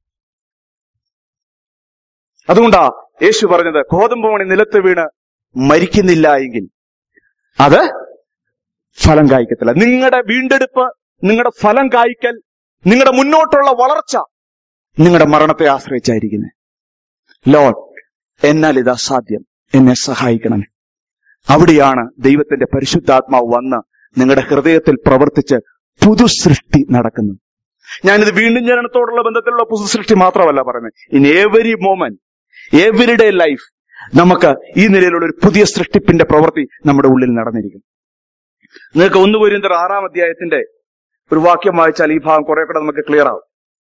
അതുകൊണ്ടാ യേശു പറഞ്ഞത് ഗോതമ്പ് മണി നിലത്ത് വീണ് മരിക്കുന്നില്ല എങ്കിൽ അത് ഫലം കായ്ക്കത്തില്ല നിങ്ങളുടെ വീണ്ടെടുപ്പ് നിങ്ങളുടെ ഫലം കായ്ക്കൽ നിങ്ങളുടെ മുന്നോട്ടുള്ള വളർച്ച നിങ്ങളുടെ മരണത്തെ ആശ്രയിച്ചായിരിക്കുന്നത് ലോഡ് എന്നാൽ ഇത് അസാധ്യം എന്നെ സഹായിക്കണമേ അവിടെയാണ് ദൈവത്തിന്റെ പരിശുദ്ധാത്മാവ് വന്ന് നിങ്ങളുടെ ഹൃദയത്തിൽ പ്രവർത്തിച്ച് പുതുസൃഷ്ടി നടക്കുന്നത് ഞാനിത് വീണ്ടും ജനനത്തോടുള്ള ബന്ധത്തിലുള്ള പുതുസൃഷ്ടി മാത്രമല്ല പറയുന്നത് in every moment every day life നമുക്ക് ഈ നിലയിലുള്ള ഒരു പുതിയ സൃഷ്ടിപ്പിന്റെ പ്രവൃത്തി നമ്മുടെ ഉള്ളിൽ നടന്നിരിക്കും നിങ്ങൾക്ക് ഒന്ന് പോരിന്തർ ആറാം അധ്യായത്തിന്റെ ഒരു വാക്യം വായിച്ചാൽ ഈ ഭാഗം കുറെ കൂടെ നമുക്ക് ക്ലിയർ ആവും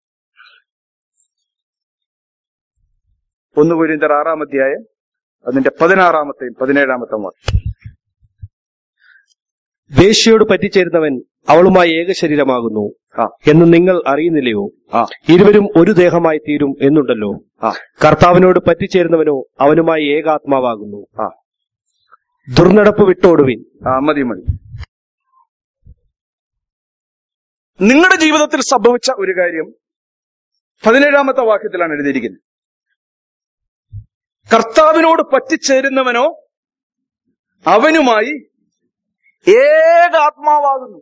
ഒന്ന് കുരിന്തർ ആറാം അധ്യായം അതിന്റെ പതിനാറാമത്തെയും പതിനേഴാമത്തെ വാക്യം വേശ്യയോട് പറ്റിച്ചേരുന്നവൻ അവളുമായി ഏകശരീരമാകുന്നു ആ എന്ന് നിങ്ങൾ അറിയുന്നില്ലയോ ആ ഇരുവരും ഒരു ദേഹമായി തീരും എന്നുണ്ടല്ലോ ആ കർത്താവിനോട് പറ്റിച്ചേരുന്നവനോ അവനുമായി ഏകാത്മാവാകുന്നു ആ ദുർനടപ്പ് വിട്ടോടുവിൻ ആ മതി മതി നിങ്ങളുടെ ജീവിതത്തിൽ സംഭവിച്ച ഒരു കാര്യം പതിനേഴാമത്തെ വാക്യത്തിലാണ് എഴുതിയിരിക്കുന്നത് കർത്താവിനോട് പറ്റിച്ചേരുന്നവനോ അവനുമായി ഏകാത്മാവാകുന്നു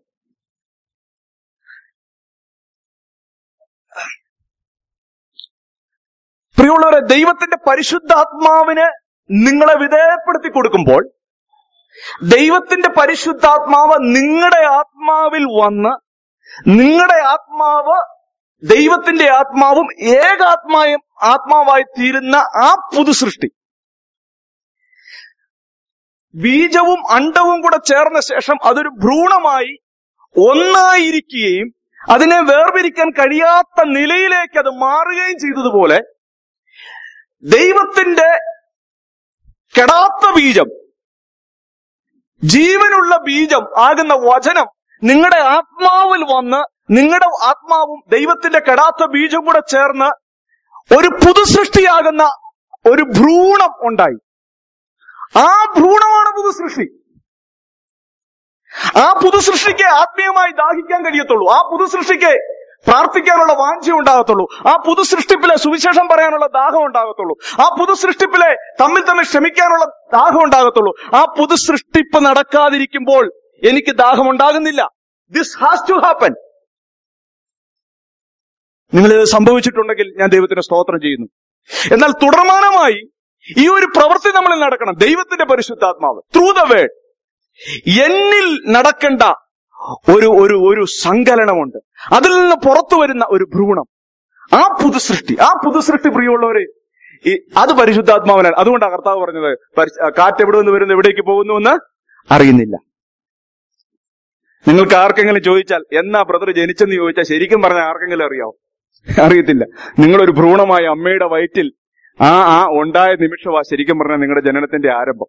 പ്രിയമുള്ളവരെ ദൈവത്തിന്റെ പരിശുദ്ധാത്മാവിന് നിങ്ങളെ വിധേയപ്പെടുത്തി കൊടുക്കുമ്പോൾ ദൈവത്തിന്റെ പരിശുദ്ധാത്മാവ് നിങ്ങളുടെ ആത്മാവിൽ വന്ന് നിങ്ങളുടെ ആത്മാവ് ദൈവത്തിന്റെ ആത്മാവും ഏകാത്മായും ആത്മാവായി തീരുന്ന ആ പുതു സൃഷ്ടി ബീജവും അണ്ടവും കൂടെ ചേർന്ന ശേഷം അതൊരു ഭ്രൂണമായി ഒന്നായിരിക്കുകയും അതിനെ വേർപിരിക്കാൻ കഴിയാത്ത നിലയിലേക്ക് അത് മാറുകയും ചെയ്തതുപോലെ ദൈവത്തിന്റെ കെടാത്ത ബീജം ജീവനുള്ള ബീജം ആകുന്ന വചനം നിങ്ങളുടെ ആത്മാവിൽ വന്ന് നിങ്ങളുടെ ആത്മാവും ദൈവത്തിന്റെ കെടാത്ത ബീജം കൂടെ ചേർന്ന് ഒരു പുതുസൃഷ്ടിയാകുന്ന ഒരു ഭ്രൂണം ഉണ്ടായി ആ ഭ്രൂണമാണ് പുതുസൃഷ്ടി ആ പുതുസൃഷ്ടിക്ക് ആത്മീയമായി ദാഹിക്കാൻ കഴിയത്തുള്ളൂ ആ പുതുസൃഷ്ടിക്ക് പ്രാർത്ഥിക്കാനുള്ള വാഞ്ച ഉണ്ടാകത്തുള്ളൂ ആ പുതുസൃഷ്ടിപ്പിലെ സുവിശേഷം പറയാനുള്ള ദാഹം ഉണ്ടാകത്തുള്ളൂ ആ പുതുസൃഷ്ടിപ്പിലെ തമ്മിൽ തമ്മിൽ ക്ഷമിക്കാനുള്ള ദാഹം ഉണ്ടാകത്തുള്ളൂ ആ പുതുസൃഷ്ടിപ്പ് നടക്കാതിരിക്കുമ്പോൾ എനിക്ക് ദാഹം ഉണ്ടാകുന്നില്ല ദിസ് ഹാസ് ടു ഹാപ്പൻ നിങ്ങൾ ഇത് സംഭവിച്ചിട്ടുണ്ടെങ്കിൽ ഞാൻ ദൈവത്തിന് സ്തോത്രം ചെയ്യുന്നു എന്നാൽ തുടർമാനമായി ഈ ഒരു പ്രവൃത്തി നമ്മളിൽ നടക്കണം ദൈവത്തിന്റെ പരിശുദ്ധാത്മാവ് ത്രൂ ദ വേഡ് എന്നിൽ നടക്കേണ്ട ഒരു ഒരു ഒരു സങ്കലനമുണ്ട് അതിൽ നിന്ന് പുറത്തു വരുന്ന ഒരു ഭ്രൂണം ആ പുതുസൃഷ്ടി ആ പുതുസൃഷ്ടി പ്രിയമുള്ളവരെ ഈ അത് പരിശുദ്ധാത്മാവനാണ് അതുകൊണ്ടാണ് കർത്താവ് പറഞ്ഞത് പരിശ്- ആ, കാറ്റ് എവിടെ നിന്ന് വരുന്നു എവിടേക്ക് പോകുന്നു എന്ന് അറിയുന്നില്ല നിങ്ങൾക്ക് ആർക്കെങ്കിലും ചോദിച്ചാൽ എന്നാ ബ്രദർ ജനിച്ചെന്ന് ചോദിച്ചാൽ ശരിക്കും പറഞ്ഞാൽ ആർക്കെങ്കിലും അറിയാവോ അറിയത്തില്ല നിങ്ങളൊരു ഭ്രൂണമായ അമ്മയുടെ വയറ്റിൽ ആ ആ ഉണ്ടായ നിമിഷമാ ശരിക്കും പറഞ്ഞാൽ നിങ്ങളുടെ ജനനത്തിന്റെ ആരംഭം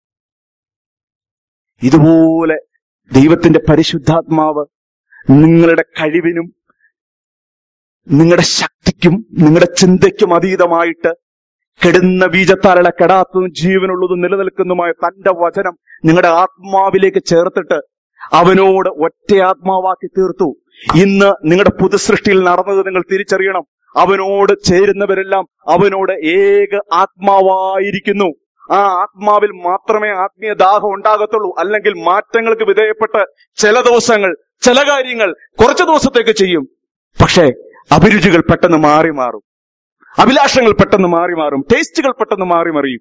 ഇതുപോലെ ദൈവത്തിന്റെ പരിശുദ്ധാത്മാവ് നിങ്ങളുടെ കഴിവിനും നിങ്ങളുടെ ശക്തിക്കും നിങ്ങളുടെ ചിന്തയ്ക്കും അതീതമായിട്ട് കെടുന്ന ബീജത്താലുള്ള കെടാത്തതും ജീവനുള്ളതും നിലനിൽക്കുന്നതുമായ തന്റെ വചനം നിങ്ങളുടെ ആത്മാവിലേക്ക് ചേർത്തിട്ട് അവനോട് ഒറ്റ ആത്മാവാക്കി തീർത്തു ഇന്ന് നിങ്ങളുടെ പുതുസൃഷ്ടിയിൽ നടന്നത് നിങ്ങൾ തിരിച്ചറിയണം അവനോട് ചേരുന്നവരെല്ലാം അവനോട് ഏക ആത്മാവായിരിക്കുന്നു ആ ആത്മാവിൽ മാത്രമേ ആത്മീയ ദാഹം ഉണ്ടാകത്തുള്ളൂ അല്ലെങ്കിൽ മാറ്റങ്ങൾക്ക് വിധേയപ്പെട്ട് ചില ദിവസങ്ങൾ ചില കാര്യങ്ങൾ കുറച്ചു ദിവസത്തേക്ക് ചെയ്യും പക്ഷേ അഭിരുചികൾ പെട്ടെന്ന് മാറി മാറും അഭിലാഷങ്ങൾ പെട്ടെന്ന് മാറി മാറും ടേസ്റ്റുകൾ പെട്ടെന്ന് മാറി മറിയും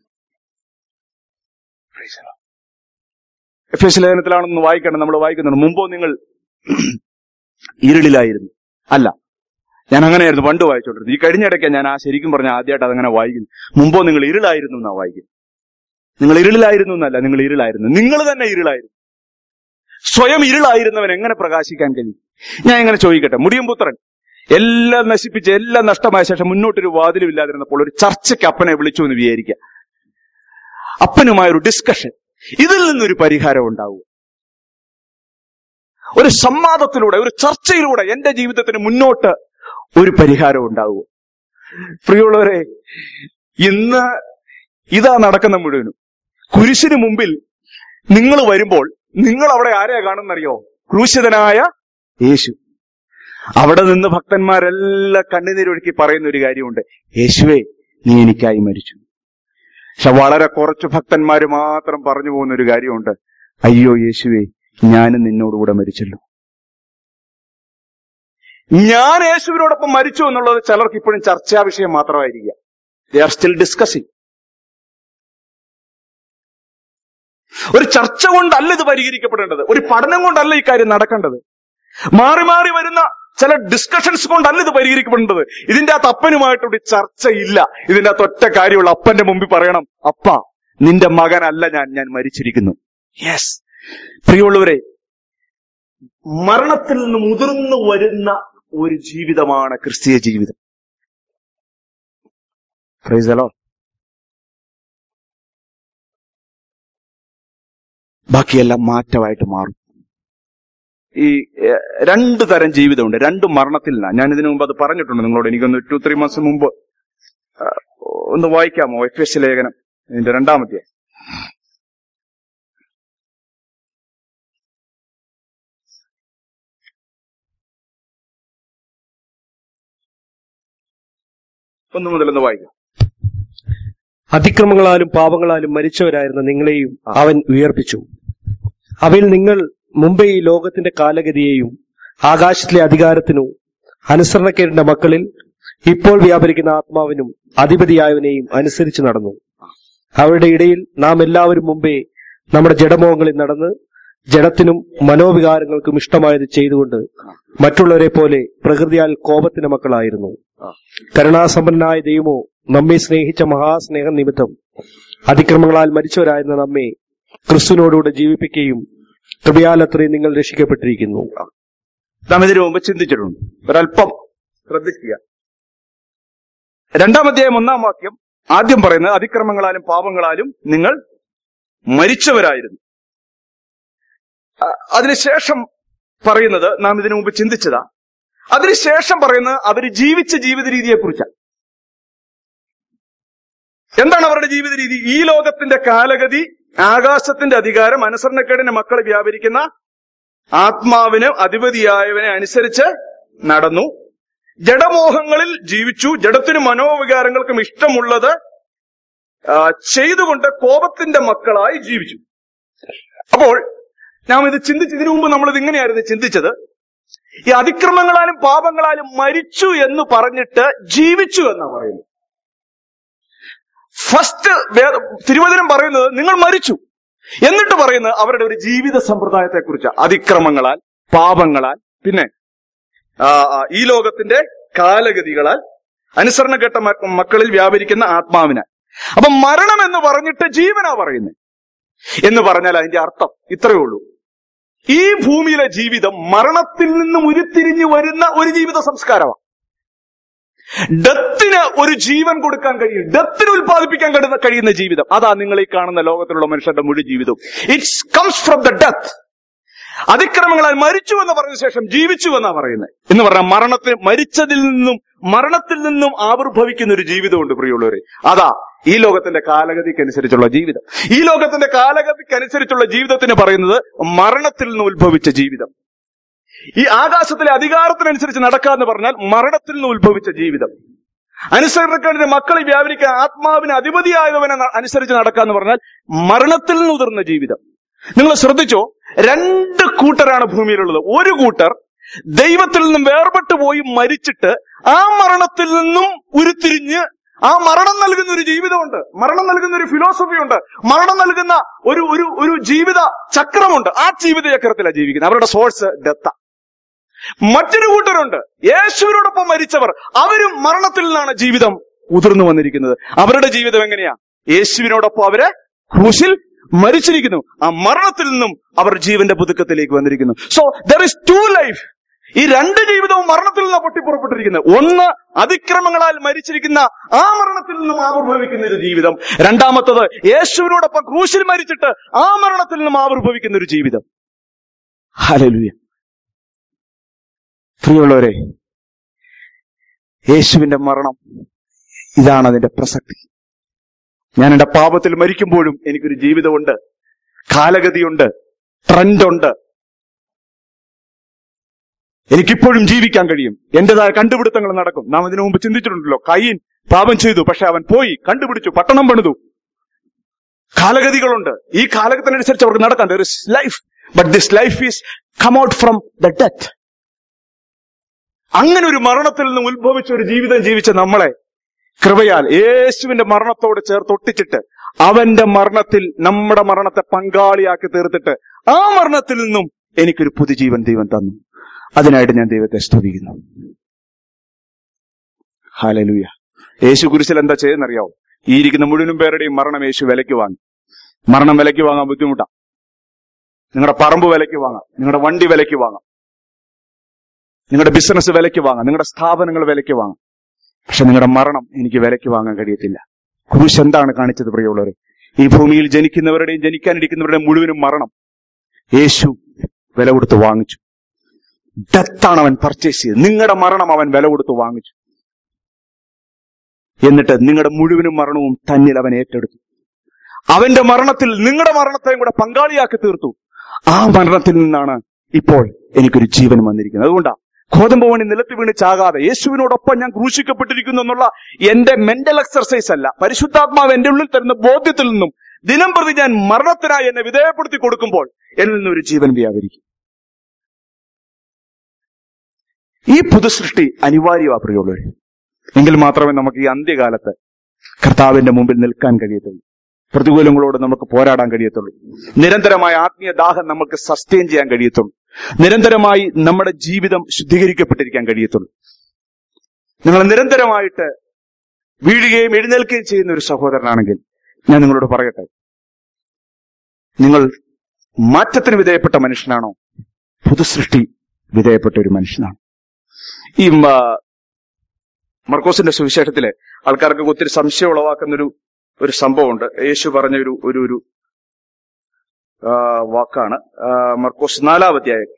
എഫ് എസ് ലേഖനത്തിലാണെന്ന് വായിക്കണം നമ്മൾ വായിക്കുന്നുണ്ട് മുമ്പോ നിങ്ങൾ ഇരുളിലായിരുന്നു അല്ല ഞാൻ അങ്ങനെയായിരുന്നു പണ്ട് വായിച്ചോണ്ടിരുന്നത് ഈ കഴിഞ്ഞ ഇടയ്ക്ക് ഞാൻ ആ ശരിക്കും പറഞ്ഞ ആദ്യമായിട്ട് അതങ്ങനെ വായിക്കുന്നു മുമ്പോ നിങ്ങൾ ഇരുളായിരുന്നു എന്നാ വായിക്കുന്നത് നിങ്ങൾ ഇരുളിലായിരുന്നു എന്നല്ല നിങ്ങൾ ഇരുളായിരുന്നു നിങ്ങൾ തന്നെ ഇരുളായിരുന്നു സ്വയം ഇരുളായിരുന്നവൻ എങ്ങനെ പ്രകാശിക്കാൻ കഴിയും ഞാൻ എങ്ങനെ ചോദിക്കട്ടെ മുടിയമ്പുത്രൻ എല്ലാം നശിപ്പിച്ച് എല്ലാം നഷ്ടമായ ശേഷം മുന്നോട്ടൊരു വാതിലും ഇല്ലാതിരുന്നപ്പോൾ ഒരു ചർച്ചയ്ക്ക് അപ്പനെ വിളിച്ചു എന്ന് വിചാരിക്കുക അപ്പനുമായ ഒരു ഡിസ്കഷൻ ഇതിൽ നിന്നൊരു പരിഹാരം ഉണ്ടാവുക ഒരു സംവാദത്തിലൂടെ ഒരു ചർച്ചയിലൂടെ എന്റെ ജീവിതത്തിന് മുന്നോട്ട് ഒരു പരിഹാരം ഉണ്ടാവുക പ്രിയമുള്ളവരെ ഇന്ന് ഇതാ നടക്കുന്ന മുഴുവനും കുരിശിന് മുമ്പിൽ നിങ്ങൾ വരുമ്പോൾ നിങ്ങൾ അവിടെ ആരെയാ കാണുന്നറിയോ ക്രൂശിതനായ യേശു അവിടെ നിന്ന് ഭക്തന്മാരെല്ലാം കണ്ണുനീരൊഴുക്കി പറയുന്ന ഒരു കാര്യമുണ്ട് യേശുവേ നീ എനിക്കായി മരിച്ചു പക്ഷെ വളരെ കുറച്ച് ഭക്തന്മാർ മാത്രം പറഞ്ഞു പോകുന്ന ഒരു കാര്യമുണ്ട് അയ്യോ യേശുവേ ഞാനും നിന്നോടുകൂടെ മരിച്ചല്ലോ ഞാൻ യേശുവിനോടൊപ്പം മരിച്ചു എന്നുള്ളത് ചിലർക്ക് ഇപ്പോഴും ചർച്ചാ വിഷയം മാത്രമായിരിക്കുക ദേ ആർ സ്റ്റിൽ ഡിസ്കസിങ് ഒരു ചർച്ച കൊണ്ടല്ല ഇത് പരിഹരിക്കപ്പെടേണ്ടത് ഒരു പഠനം കൊണ്ടല്ല ഈ കാര്യം നടക്കേണ്ടത് മാറി മാറി വരുന്ന ചില ഡിസ്കഷൻസ് കൊണ്ടല്ല ഇത് പരിഹരിക്കപ്പെടേണ്ടത് ഇതിന്റെ അകത്ത് അപ്പനുമായിട്ടൊരു ചർച്ചയില്ല ഇതിന്റെ അകത്ത് ഒറ്റ കാര്യമുള്ള അപ്പന്റെ മുമ്പിൽ പറയണം അപ്പ നിന്റെ മകനല്ല ഞാൻ ഞാൻ മരിച്ചിരിക്കുന്നു യെസ് പ്രിയമുള്ളവരെ മരണത്തിൽ നിന്ന് മുതിർന്നു വരുന്ന ഒരു ജീവിതമാണ് ക്രിസ്തീയ ജീവിതം Praise the Lord. ബാക്കിയെല്ലാം മാറ്റമായിട്ട് മാറും ഈ ഏഹ്, രണ്ട് തരം ജീവിതമുണ്ട് രണ്ട് മരണത്തിൽ നിന്നാണ് ഞാൻ ഇതിനു മുമ്പ് അത് പറഞ്ഞിട്ടുണ്ട് നിങ്ങളോട് എനിക്കൊന്ന് ടു ത്രീ മാസം മുമ്പ് ആ, ഒന്ന് വായിക്കാമോ എഫ് എസ് ലേഖനം ഇതിന്റെ രണ്ടാമത്തെ ഒന്ന് മുതലൊന്ന് വായിക്കാം അതിക്രമങ്ങളാലും പാപങ്ങളാലും മരിച്ചവരായിരുന്ന നിങ്ങളെയും അവൻ ഉയർപ്പിച്ചു അവയിൽ നിങ്ങൾ മുമ്പേ ഈ ലോകത്തിന്റെ കാലഗതിയെയും ആകാശത്തിലെ അധികാരത്തിനും അനുസരണക്കേടിന്റെ മക്കളിൽ ഇപ്പോൾ വ്യാപരിക്കുന്ന ആത്മാവിനും അധിപതിയായവനെയും അനുസരിച്ച് നടന്നു അവരുടെ ഇടയിൽ നാം എല്ലാവരും മുമ്പേ നമ്മുടെ ജഡമോഹങ്ങളിൽ നടന്ന് ജഡത്തിനും മനോവികാരങ്ങൾക്കും ഇഷ്ടമായത് ചെയ്തുകൊണ്ട് മറ്റുള്ളവരെ പോലെ പ്രകൃതിയാൽ കോപത്തിന്റെ മക്കളായിരുന്നു കരുണാസമ്പന്നനായ ദൈവമോ നമ്മെ സ്നേഹിച്ച മഹാസ്നേഹം നിമിത്തം അതിക്രമങ്ങളാൽ മരിച്ചവരായിരുന്ന നമ്മെ ക്രിസ്തുവിനോടുകൂടെ ജീവിപ്പിക്കുകയും കൃപയാൽ അത്രയും നിങ്ങൾ രക്ഷിക്കപ്പെട്ടിരിക്കുന്നു നാം ഇതിനു മുമ്പ് ചിന്തിച്ചിട്ടുണ്ട് ഒരല്പം ശ്രദ്ധിക്കുക രണ്ടാം അധ്യായം ഒന്നാം വാക്യം ആദ്യം പറയുന്നത് അതിക്രമങ്ങളാലും പാപങ്ങളാലും നിങ്ങൾ മരിച്ചവരായിരുന്നു അ- അതിനുശേഷം പറയുന്നത് നാം ഇതിനു മുമ്പ് ചിന്തിച്ചതാ അതിനുശേഷം പറയുന്നത് അവർ ജീവിച്ച ജീവിത രീതിയെ കുറിച്ചാണ് എന്താണ് അവരുടെ ജീവിത രീതി ഈ ലോകത്തിന്റെ കാലഗതി ആകാശത്തിന്റെ അധികാരം അനുസരണക്കേടിന്റെ മക്കൾ വ്യാപരിക്കുന്ന ആത്മാവിന് അധിപതിയായവനെ അനുസരിച്ച് നടന്നു ജഡമോഹങ്ങളിൽ ജീവിച്ചു ജഡത്തിനും മനോവികാരങ്ങൾക്കും ഇഷ്ടമുള്ളത് ആ, ചെയ്തുകൊണ്ട് കോപത്തിന്റെ മക്കളായി ജീവിച്ചു അപ്പോൾ നാം ഇത് ചിന്തിച്ച് ഇതിനു മുമ്പ് നമ്മൾ ഇത് ഇങ്ങനെയായിരുന്നു ചിന്തിച്ചത് ഈ അതിക്രമങ്ങളാലും പാപങ്ങളാലും മരിച്ചു എന്ന് പറഞ്ഞിട്ട് ജീവിച്ചു എന്നാ പറയുന്നത് ഫസ്റ്റ് തിരുവചനം പറയുന്നത് നിങ്ങൾ മരിച്ചു എന്നിട്ട് പറയുന്നത് അവരുടെ ഒരു ജീവിത സമ്പ്രദായത്തെ കുറിച്ച് അതിക്രമങ്ങളാൽ പാപങ്ങളാൽ പിന്നെ ആ, ആ, ഈ ലോകത്തിന്റെ കാലഗതികളാൽ അനുസരണഘട്ട മ- മക്കളിൽ വ്യാപരിക്കുന്ന ആത്മാവിനാൽ അപ്പൊ മരണം എന്ന് പറഞ്ഞിട്ട് ജീവനാ പറയുന്നത് എന്ന് പറഞ്ഞാൽ അതിന്റെ അർത്ഥം ഇത്രയേ ഉള്ളൂ ഈ ഭൂമിയിലെ ജീവിതം മരണത്തിൽ നിന്നും ഉരുത്തിരിഞ്ഞു വരുന്ന ഒരു ജീവിത സംസ്കാരമാണ് ഡത്തിന് ഒരു ജീവൻ കൊടുക്കാൻ കഴിയും ഡത്തിന് ഉത്പാദിപ്പിക്കാൻ കഴിയുന്ന കഴിയുന്ന ജീവിതം അതാ നിങ്ങൾ ഈ കാണുന്ന ലോകത്തിലുള്ള മനുഷ്യരുടെ മുഴുവൻ ജീവിതവും it's comes from the death അതിക്രമങ്ങളാൽ മരിച്ചു എന്ന് പറഞ്ഞ ശേഷം ജീവിച്ചു എന്നാ പറയുന്നത് എന്ന് പറഞ്ഞാൽ മരണത്തിൽ മരിച്ചതിൽ നിന്നും മരണത്തിൽ നിന്നും ആവിർഭവിക്കുന്ന ഒരു ജീവിതമുണ്ട് പ്രിയമുള്ളവരെ അതാ ഈ ലോകത്തിന്റെ കാലഗതിക്കനുസരിച്ചുള്ള ജീവിതം ഈ ലോകത്തിന്റെ കാലഗതിക്കനുസരിച്ചുള്ള ജീവിതത്തിന് പറയുന്നത് മരണത്തിൽ നിന്ന് ഉത്ഭവിച്ച ജീവിതം ഈ ആകാശത്തിലെ അധികാരത്തിനനുസരിച്ച് നടക്കുക എന്ന് പറഞ്ഞാൽ മരണത്തിൽ നിന്ന് ഉത്ഭവിച്ച ജീവിതം അനുസരണക്കേടിന്റെ മക്കളെ വ്യാപരിക്കാൻ ആത്മാവിന് അധിപതിയായവനെ ന- അനുസരിച്ച് നടക്കുക എന്ന് പറഞ്ഞാൽ മരണത്തിൽ നിന്ന് ഉതിർന്ന ജീവിതം നിങ്ങൾ ശ്രദ്ധിച്ചോ രണ്ട് കൂട്ടരാണ് ഭൂമിയിലുള്ളത് ഒരു കൂട്ടർ ദൈവത്തിൽ നിന്നും വേർപെട്ടു പോയി മരിച്ചിട്ട് ആ മരണത്തിൽ നിന്നും ഉരുത്തിരിഞ്ഞ് ആ മരണം നൽകുന്ന ഒരു ജീവിതമുണ്ട് മരണം നൽകുന്ന ഒരു ഫിലോസഫി ഉണ്ട് മരണം നൽകുന്ന ഒരു ഒരു ഒരു ജീവിത ചക്രമുണ്ട് ആ ജീവിത ചക്രത്തിലാണ് ജീവിക്കുന്നത് അവരുടെ സോഴ്സ് ഡെത്ത മറ്റൊരു കൂട്ടരുണ്ട് യേശുവിനോടൊപ്പം മരിച്ചവർ അവരും മരണത്തിൽ നിന്നാണ് ജീവിതം ഉതിർന്നു വന്നിരിക്കുന്നത് അവരുടെ ജീവിതം എങ്ങനെയാ യേശുവിനോടൊപ്പം അവര് ക്രൂശിൽ മരിച്ചിരിക്കുന്നു ആ മരണത്തിൽ നിന്നും അവർ ജീവന്റെ പുതുക്കത്തിലേക്ക് വന്നിരിക്കുന്നു so there is two life ഈ രണ്ട് ജീവിതവും മരണത്തിൽ നിന്ന് പൊട്ടിപ്പുറപ്പെട്ടിരിക്കുന്നത് ഒന്ന് അതിക്രമങ്ങളാൽ മരിച്ചിരിക്കുന്ന ആ മരണത്തിൽ നിന്നും ആവിർഭവിക്കുന്ന ഒരു ജീവിതം രണ്ടാമത്തത് യേശുവിനോടൊപ്പം ക്രൂശിൽ മരിച്ചിട്ട് ആ മരണത്തിൽ നിന്നും ആവിർഭവിക്കുന്ന ഒരു ജീവിതം ഹല്ലേലൂയ പ്രിയമുള്ളവരെ യേശുവിന്റെ മരണം ഇതാണ് അതിന്റെ പ്രസക്തി ഞാൻ എന്റെ പാപത്തിൽ മരിക്കുമ്പോഴും എനിക്കൊരു ജീവിതമുണ്ട് കാലഗതിയുണ്ട് ട്രെൻഡുണ്ട് എനിക്കിപ്പോഴും ജീവിക്കാൻ കഴിയും എന്റേതായ കണ്ടുപിടുത്തങ്ങൾ നടക്കും നാം ഇതിനു മുമ്പ് ചിന്തിച്ചിട്ടുണ്ടല്ലോ കയ്യൻ പാപം ചെയ്തു പക്ഷെ അവൻ പോയി കണ്ടുപിടിച്ചു പട്ടണം പണിതു കാലഗതികളുണ്ട് ഈ കാലഘട്ടത്തിനനുസരിച്ച് അവർക്ക് നടക്കാൻ there is life but this life is come out from the death അങ്ങനെ ഒരു മരണത്തിൽ നിന്ന് ഉത്ഭവിച്ച ഒരു ജീവിതം ജീവിച്ച നമ്മളെ കൃപയാൽ യേശുവിന്റെ മരണത്തോട് ചേർത്ത് ഒട്ടിച്ചിട്ട് അവന്റെ മരണത്തിൽ നമ്മുടെ മരണത്തെ പങ്കാളിയാക്കി തീർത്തിട്ട് ആ മരണത്തിൽ നിന്നും എനിക്കൊരു പുതുജീവൻ ദൈവം തന്നു അതിനായിട്ട് ഞാൻ ദൈവത്തെ സ്തുതിക്കുന്നു ഹാലലൂയ യേശു കുരിശിൽ എന്താ ചെയ്യുന്നറിയാവോ ഈ ഇരിക്കുന്ന മുഴുവനും പേരുടെയും മരണം യേശു വിലയ്ക്ക് വാങ്ങി മരണം വിലയ്ക്ക് വാങ്ങാൻ ബുദ്ധിമുട്ടാ നിങ്ങളുടെ പറമ്പ് വിലയ്ക്ക് വാങ്ങാം നിങ്ങളുടെ വണ്ടി വിലയ്ക്ക് വാങ്ങാം നിങ്ങളുടെ ബിസിനസ് വിലയ്ക്ക് വാങ്ങാം നിങ്ങളുടെ സ്ഥാപനങ്ങൾ വിലയ്ക്ക് വാങ്ങാം പക്ഷെ നിങ്ങളുടെ മരണം എനിക്ക് വിലയ്ക്ക് വാങ്ങാൻ കഴിയത്തില്ല ക്രൂശ് എന്താണ് കാണിച്ചത് പ്രിയമുള്ളവരെ ഈ ഭൂമിയിൽ ജനിക്കുന്നവരുടെയും ജനിക്കാനിരിക്കുന്നവരുടെയും മുഴുവനും മരണം യേശു വില കൊടുത്ത് വാങ്ങിച്ചു ഡെത്താണ് അവൻ പർച്ചേസ് ചെയ്തത് നിങ്ങളുടെ മരണം അവൻ വില കൊടുത്ത് വാങ്ങിച്ചു എന്നിട്ട് നിങ്ങളുടെ മുഴുവനും മരണവും തന്നിൽ അവൻ ഏറ്റെടുത്തു അവന്റെ മരണത്തിൽ നിങ്ങളുടെ മരണത്തെയും കൂടെ പങ്കാളിയാക്കി തീർത്തു ആ മരണത്തിൽ നിന്നാണ് ഇപ്പോൾ എനിക്കൊരു ജീവൻ വന്നിരിക്കുന്നത് അതുകൊണ്ടാ ഗോതമ്പ് നിലത്ത് വീണ് ചാകാതെ യേശുവിനോടൊപ്പം ഞാൻ ക്രൂശിക്കപ്പെട്ടിരിക്കുന്നു എന്നുള്ള എന്റെ മെന്റൽ എക്സർസൈസ് അല്ല പരിശുദ്ധാത്മാവ് എന്റെ ഉള്ളിൽ തരുന്ന ബോധ്യത്തിൽ നിന്നും ദിനം പ്രതി ഞാൻ മരണത്തിനായി എന്നെ വിധേയപ്പെടുത്തി കൊടുക്കുമ്പോൾ എന്നിൽ നിന്ന് ഒരു ജീവൻ വ്യാപരിക്കും ഈ പുതുസൃഷ്ടി അനിവാര്യമാ പ്രിയമുള്ളവർ എങ്കിൽ മാത്രമേ നമുക്ക് ഈ അന്ത്യകാലത്ത് കർത്താവിന്റെ മുമ്പിൽ നിൽക്കാൻ കഴിയത്തുള്ളൂ പ്രതികൂലങ്ങളോട് നമുക്ക് പോരാടാൻ കഴിയത്തുള്ളൂ നിരന്തരമായ ആത്മീയ ദാഹം നമുക്ക് സസ്റ്റെയിൻ ചെയ്യാൻ കഴിയത്തുള്ളൂ നിരന്തരമായി നമ്മുടെ ജീവിതം ശുദ്ധീകരിക്കപ്പെട്ടിരിക്കാൻ കഴിയത്തുള്ളൂ നിങ്ങൾ നിരന്തരമായിട്ട് വീഴുകയും എഴുന്നേൽക്കുകയും ചെയ്യുന്ന ഒരു സഹോദരനാണെങ്കിൽ ഞാൻ നിങ്ങളോട് പറയട്ടെ നിങ്ങൾ മാറ്റത്തിന് വിധേയപ്പെട്ട മനുഷ്യനാണോ പുതുസൃഷ്ടി വിധേയപ്പെട്ട ഒരു മനുഷ്യനാണ് ഈ മ, മർക്കോസിന്റെ സുവിശേഷത്തിലെ ആൾക്കാർക്ക് ഒത്തിരി സംശയം ഉളവാക്കുന്നൊരു ഒരു സംഭവമുണ്ട് യേശു പറഞ്ഞ ഒരു ഒരു ഒരു ആ, വാക്കാണ് ആ, മർക്കോസ് നാലാം അധ്യായം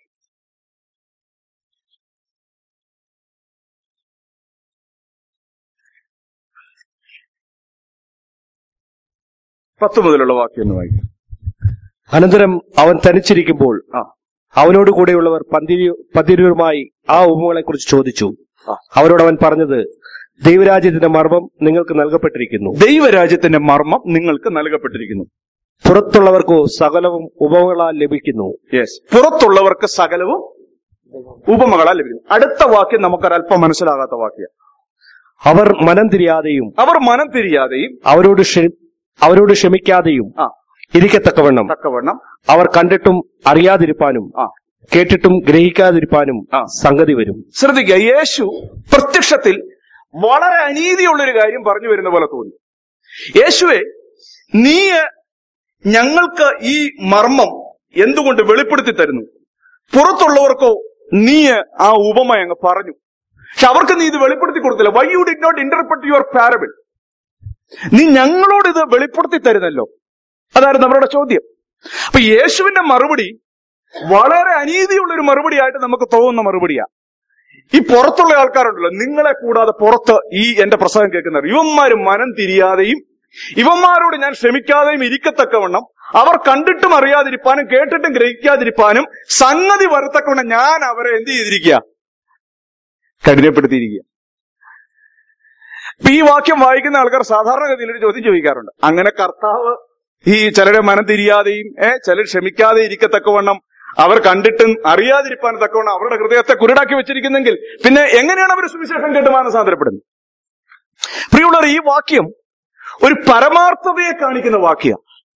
പത്ത് മുതലുള്ള വാക്യം എന്ന് വായിക്കും അനന്തരം അവൻ തനിച്ചിരിക്കുമ്പോൾ ആ അവനോട് കൂടെയുള്ളവർ പന്തിരു പന്തിരുമായി ആ ഉപമകളെ കുറിച്ച് ചോദിച്ചു ആ. അവരോട് അവൻ പറഞ്ഞത് ദൈവരാജ്യത്തിന്റെ മർമ്മം നിങ്ങൾക്ക് നൽകപ്പെട്ടിരിക്കുന്നു ദൈവരാജ്യത്തിന്റെ മർമ്മം നിങ്ങൾക്ക് നൽകപ്പെട്ടിരിക്കുന്നു പുറത്തുള്ളവർക്കോ സകലവും ഉപമകളാൽ ലഭിക്കുന്നു യെസ് പുറത്തുള്ളവർക്ക് സകലവും ഉപമകളാൽ ലഭിക്കുന്നു അടുത്ത വാക്യം നമുക്കൊരല്പം മനസ്സിലാകാത്ത വാക്യം അവർ മനം തിരിയാതെയും അവർ മനം തിരിയാതെയും അവരോട് ക്ഷ- അവരോട് ക്ഷമിക്കാതെയും ആ ഇരിക്കത്തക്കവണ്ണം തക്കവണ്ണം അവർ കണ്ടിട്ടും അറിയാതിരിപ്പാനും ആ കേട്ടിട്ടും ഗ്രഹിക്കാതിരിപ്പാനും ആ. സംഗതി വരും ശ്രദ്ധിക്കുക യേശു പ്രത്യക്ഷത്തിൽ വളരെ അനീതിയുള്ളൊരു കാര്യം പറഞ്ഞു വരുന്ന പോലെ തോന്നി യേശുവെ നീ ഞങ്ങൾക്ക് ഈ മർമ്മം എന്തുകൊണ്ട് വെളിപ്പെടുത്തി തരുന്നു പുറത്തുള്ളവർക്കോ നീ ആ ഉപമ അങ്ങ് പറഞ്ഞു പക്ഷെ അവർക്ക് നീ ഇത് വെളിപ്പെടുത്തി കൊടുത്തില്ല why you did not interpret your parable നീ ഞങ്ങളോട് ഇത് വെളിപ്പെടുത്തി തരുന്നല്ലോ അതായിരുന്നു അവരുടെ ചോദ്യം അപ്പൊ യേശുവിന്റെ മറുപടി വളരെ അനീതിയുള്ള ഒരു മറുപടിയായിട്ട് നമുക്ക് തോന്നുന്ന മറുപടിയാ ഈ പുറത്തുള്ള ആൾക്കാരുണ്ടല്ലോ നിങ്ങളെ കൂടാതെ പുറത്ത് ഈ എന്റെ പ്രസംഗം കേൾക്കുന്നവർ ഇവന്മാരും മനം തിരിയാതെയും ഇവന്മാരോട് ഞാൻ ക്ഷമിക്കാതെയും ഇരിക്കത്തക്കവണ്ണം അവർ കണ്ടിട്ടും അറിയാതിരിപ്പാനും കേട്ടിട്ടും ഗ്രഹിക്കാതിരിപ്പാനും സംഗതി വരത്തക്കവണ്ണം ഞാൻ അവരെ എന്ത് ചെയ്തിരിക്കുക കഠിനപ്പെടുത്തിയിരിക്കുക ഇപ്പൊ ഈ വാക്യം വായിക്കുന്ന ആൾക്കാർ സാധാരണഗതിയിൽ ഒരു ചോദ്യം ചോദിക്കാറുണ്ട് അങ്ങനെ കർത്താവ് ഈ ചിലരെ മനം തിരിയാതെയും ഏഹ് ചിലർ ക്ഷമിക്കാതെ ഇരിക്കത്തക്കവണ്ണം അവർ കണ്ടിട്ടും അറിയാതിരിപ്പാൻ തക്കവണ്ണം അവരുടെ ഹൃദയത്തെ കുരുടാക്കി വെച്ചിരിക്കുന്നെങ്കിൽ പിന്നെ എങ്ങനെയാണ് അവർ സുവിശേഷം കേട്ട് മാനസാന്തരപ്പെടുന്നത് പ്രിയമുള്ളവർ ഈ വാക്യം ഒരു പരമാർത്ഥതയെ കാണിക്കുന്ന വാക്യ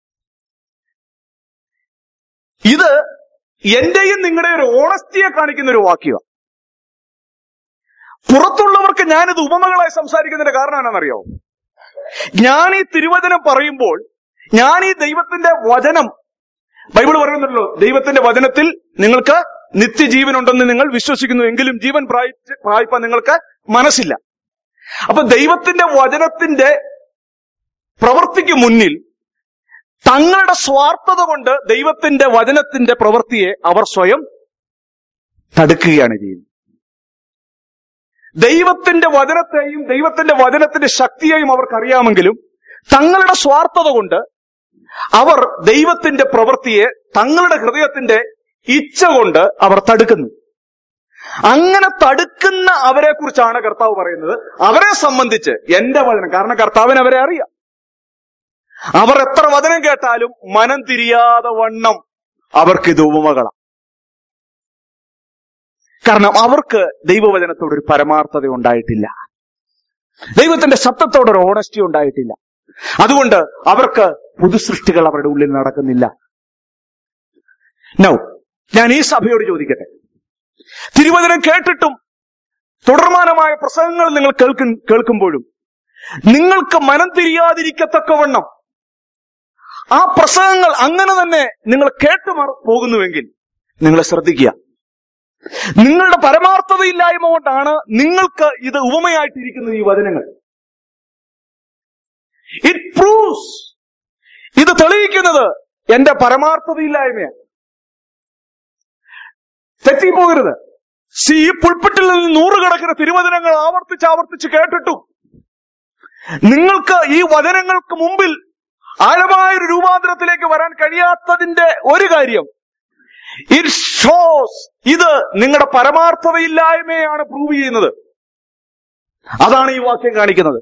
ഇത് എന്റെയും നിങ്ങളുടെയും ഒരു ഓണസ്റ്റിയെ കാണിക്കുന്ന ഒരു വാക്യമാണ് പുറത്തുള്ളവർക്ക് ഞാനിത് ഉപമകളായി സംസാരിക്കുന്നതിന്റെ കാരണം എന്നാണെന്നറിയോ ഞാൻ ഈ തിരുവചനം പറയുമ്പോൾ ഞാൻ ഈ ദൈവത്തിന്റെ വചനം ബൈബിൾ പറയുന്നുണ്ടല്ലോ ദൈവത്തിന്റെ വചനത്തിൽ നിങ്ങൾക്ക് നിത്യജീവൻ ഉണ്ടെന്ന് നിങ്ങൾ വിശ്വസിക്കുന്നു എങ്കിലും ജീവൻ പ്രാപിച്ച് പ്രാപിപ്പാൻ നിങ്ങൾക്ക് മനസ്സില്ല അപ്പൊ ദൈവത്തിന്റെ വചനത്തിന്റെ പ്രവൃത്തിക്ക് മുന്നിൽ തങ്ങളുടെ സ്വാർത്ഥത കൊണ്ട് ദൈവത്തിന്റെ വചനത്തിന്റെ പ്രവൃത്തിയെ അവർ സ്വയം തടുക്കുകയാണ് ചെയ്യുന്നത് ദൈവത്തിന്റെ വചനത്തെയും ദൈവത്തിന്റെ വചനത്തിന്റെ ശക്തിയെയും അവർക്കറിയാമെങ്കിലും തങ്ങളുടെ സ്വാർത്ഥത കൊണ്ട് അവർ ദൈവത്തിന്റെ പ്രവൃത്തിയെ തങ്ങളുടെ ഹൃദയത്തിന്റെ ഇച്ഛ കൊണ്ട് അവർ തടുക്കുന്നു അങ്ങനെ തടുക്കുന്ന അവരെ കുറിച്ചാണ് കർത്താവ് പറയുന്നത് അവരെ സംബന്ധിച്ച് എന്റെ വചനം കാരണം കർത്താവിന് അവരെ അറിയാം അവർ എത്ര വചനം കേട്ടാലും മനം തിരിയാതെ വണ്ണം അവർക്കിത് ഉപമകളാണ് കാരണം അവർക്ക് ദൈവവചനത്തോട് ഒരു പരമാർത്ഥത ഉണ്ടായിട്ടില്ല ദൈവത്തിന്റെ സത്യത്തോട് ഒരു ഓണസ്റ്റി ഉണ്ടായിട്ടില്ല അതുകൊണ്ട് അവർക്ക് പുതുസൃഷ്ടികൾ അവരുടെ ഉള്ളിൽ നടക്കുന്നില്ല നൗ ഞാൻ ഈ സഭയോട് ചോദിക്കട്ടെ തിരുവചനം കേട്ടിട്ടും തുടർമാനമായ പ്രസംഗങ്ങൾ നിങ്ങൾ കേൾക്കും കേൾക്കുമ്പോഴും നിങ്ങൾക്ക് മനം തിരിയാതിരിക്കത്തക്കവണ്ണം ആ പ്രസംഗങ്ങൾ അങ്ങനെ തന്നെ നിങ്ങൾ കേട്ടു മറ- പോകുന്നുവെങ്കിൽ നിങ്ങൾ ശ്രദ്ധിക്കുക നിങ്ങളുടെ പരമാർത്ഥതയില്ലായ്മ കൊണ്ടാണ് നിങ്ങൾക്ക് ഇത് ഉപമയായിട്ടിരിക്കുന്നത് ഈ വചനങ്ങൾ ഇറ്റ് പ്രൂവ്സ് ഇത് തെളിയിക്കുന്നത് എന്റെ പരമാർത്ഥതയില്ലായ്മയാണ് തെറ്റിപ്പോകരുത് സി ഈ പുൾപ്പിട്ടിൽ നിന്ന് നൂറുകണക്കിന് തിരുവചനങ്ങൾ ആവർത്തിച്ച് ആവർത്തിച്ച് കേട്ടിട്ടും നിങ്ങൾക്ക് ഈ വചനങ്ങൾക്ക് മുമ്പിൽ ആഴമായൊരു രൂപാന്തരത്തിലേക്ക് വരാൻ കഴിയാത്തതിന്റെ ഒരു കാര്യം ഇറ്റ് ഷോസ് ഇത് നിങ്ങളുടെ പരമാർത്ഥതയില്ലായ്മയാണ് പ്രൂവ് ചെയ്യുന്നത് അതാണ് ഈ വാക്യം കാണിക്കുന്നത്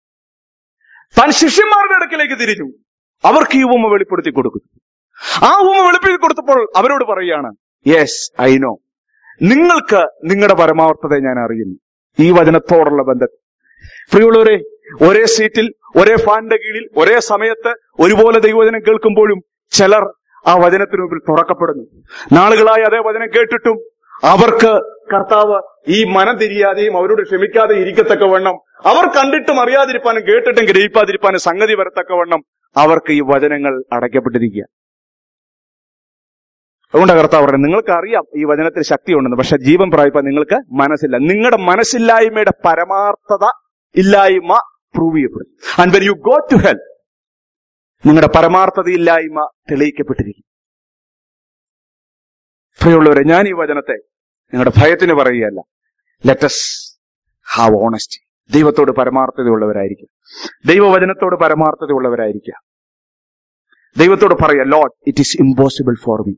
താൻ ശിഷ്യന്മാരുടെ അടുക്കിലേക്ക് തിരിഞ്ഞു അവർക്ക് ഈ ഉപമ വെളിപ്പെടുത്തി കൊടുക്കുന്നു ആ ഉപമ വെളിപ്പെടുത്തി കൊടുത്തപ്പോൾ അവരോട് പറയുകയാണ് യെസ് ഐ നോ നിങ്ങൾക്ക് നിങ്ങളുടെ പരമാർത്ഥതയെ ഞാൻ അറിയുന്നു ഈ വചനത്തോടുള്ള ബന്ധം പ്രിയമുള്ളവരെ ഒരേ സീറ്റിൽ ഒരേ ഫാനിന്റെ കീഴിൽ ഒരേ സമയത്ത് ഒരുപോലെ ദൈവവചനം കേൾക്കുമ്പോഴും ചിലർ ആ വചനത്തിന് മുമ്പിൽ തുറക്കപ്പെടുന്നു നാളുകളായി അതേ വചനം കേട്ടിട്ടും അവർക്ക് കർത്താവ് ഈ മനം തിരിയാതെയും അവരോട് ക്ഷമിക്കാതെ ഇരിക്കത്തക്ക വണ്ണം അവർ കണ്ടിട്ടും അറിയാതിരിപ്പാനും കേട്ടിട്ടും ഗ്രഹിപ്പാതിരിപ്പാനും സംഗതി വരത്തക്ക വണ്ണം അവർക്ക് ഈ വചനങ്ങൾ അടയ്ക്കപ്പെട്ടിരിക്കുക അതുകൊണ്ട് കർത്താവ് പറയുന്നത് നിങ്ങൾക്ക് അറിയാം ഈ വചനത്തിൽ ശക്തി ഉണ്ടെന്ന് പക്ഷെ ജീവൻ പ്രാപിപ്പാൻ നിങ്ങൾക്ക് മനസ്സില്ല നിങ്ങളുടെ മനസ്സില്ലായ്മയുടെ പരമാർത്ഥത ഇല്ലായ്മ പ്രൂവ് ചെയ്യപ്പെടും and when you go to help നിങ്ങളുടെ പരമാർത്ഥതയില്ലായ്മ തെളിയിക്കപ്പെട്ടിരിക്കും പ്രിയമുള്ളവരെ ഞാൻ ഈ വചനത്തെ നിങ്ങളുടെ ഭയത്തിന് പറയുകയല്ല ലെറ്റസ് ഹാവ് ഓണസ്റ്റി ദൈവത്തോട് പരമാർത്ഥതയുള്ളവരായിരിക്കും ദൈവവചനത്തോട് പരമാർത്ഥതയുള്ളവരായിരിക്കുക ദൈവത്തോട് പറയുക lord it is impossible for me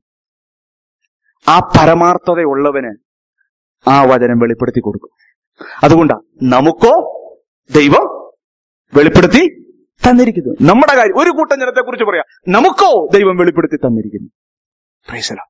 ആ പരമാർത്ഥതയുള്ളവന് ആ വചനം വെളിപ്പെടുത്തി കൊടുക്കും അതുകൊണ്ടാ നമുക്കോ ദൈവം വെളിപ്പെടുത്തി തന്നിരിക്കുന്നു നമ്മുടെ കാര്യം ഒരു കൂട്ടം ജനത്തെ കുറിച്ച് പറയാം നമുക്കോ ദൈവം വെളിപ്പെടുത്തി തന്നിരിക്കുന്നു Praise the Lord.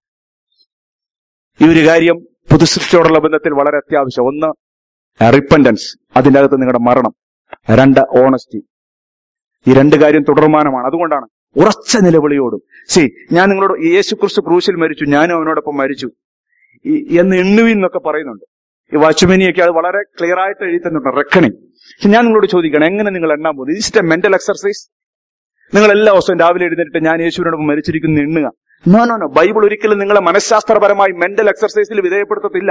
ഈ ഒരു കാര്യം പുതുസൃഷ്ടിയോടുള്ള ബന്ധത്തിൽ വളരെ അത്യാവശ്യം ഒന്ന് റിപ്പൻഡൻസ് അതിൻ്റെ അകത്ത് നിങ്ങളുടെ മരണം രണ്ട് ഓണസ്റ്റി ഈ രണ്ട് കാര്യം തുടർമാനമാണ് അതുകൊണ്ടാണ് ഉറച്ച നിലവിളിയോടും സി ഞാൻ നിങ്ങളോട് യേശു ക്രിസ്തു ക്രൂശിൽ മരിച്ചു ഞാനും അവനോടൊപ്പം മരിച്ചു ഈ- എന്ന് എണ്ണുവിൻ എന്നൊക്കെ പറയുന്നുണ്ട് ഈ വാച്ചുമനിയൊക്കെ അത് വളരെ ക്ലിയർ ആയിട്ട് എഴുതി തന്നിട്ടുണ്ട് റെക്കണിങ് പക്ഷെ ഞാൻ നിങ്ങളോട് ചോദിക്കണം എങ്ങനെ നിങ്ങൾ എണ്ണാൻ പോകുന്നത് ഇസ്റ്റ് എ മെന്റൽ എക്സർസൈസ് നിങ്ങൾ എല്ലാ ദിവസവും രാവിലെ എഴുന്നേറ്റ് ഞാൻ യേശുവിനോടൊപ്പം മരിച്ചിരിക്കുന്നു എന്ന് എണ്ണുക നോ നോ നോ ബൈബിൾ ഒരിക്കലും നിങ്ങളെ മനഃശാസ്ത്രപരമായി മെന്റൽ എക്സർസൈസിൽ വിധേയപ്പെടുത്തത്തില്ല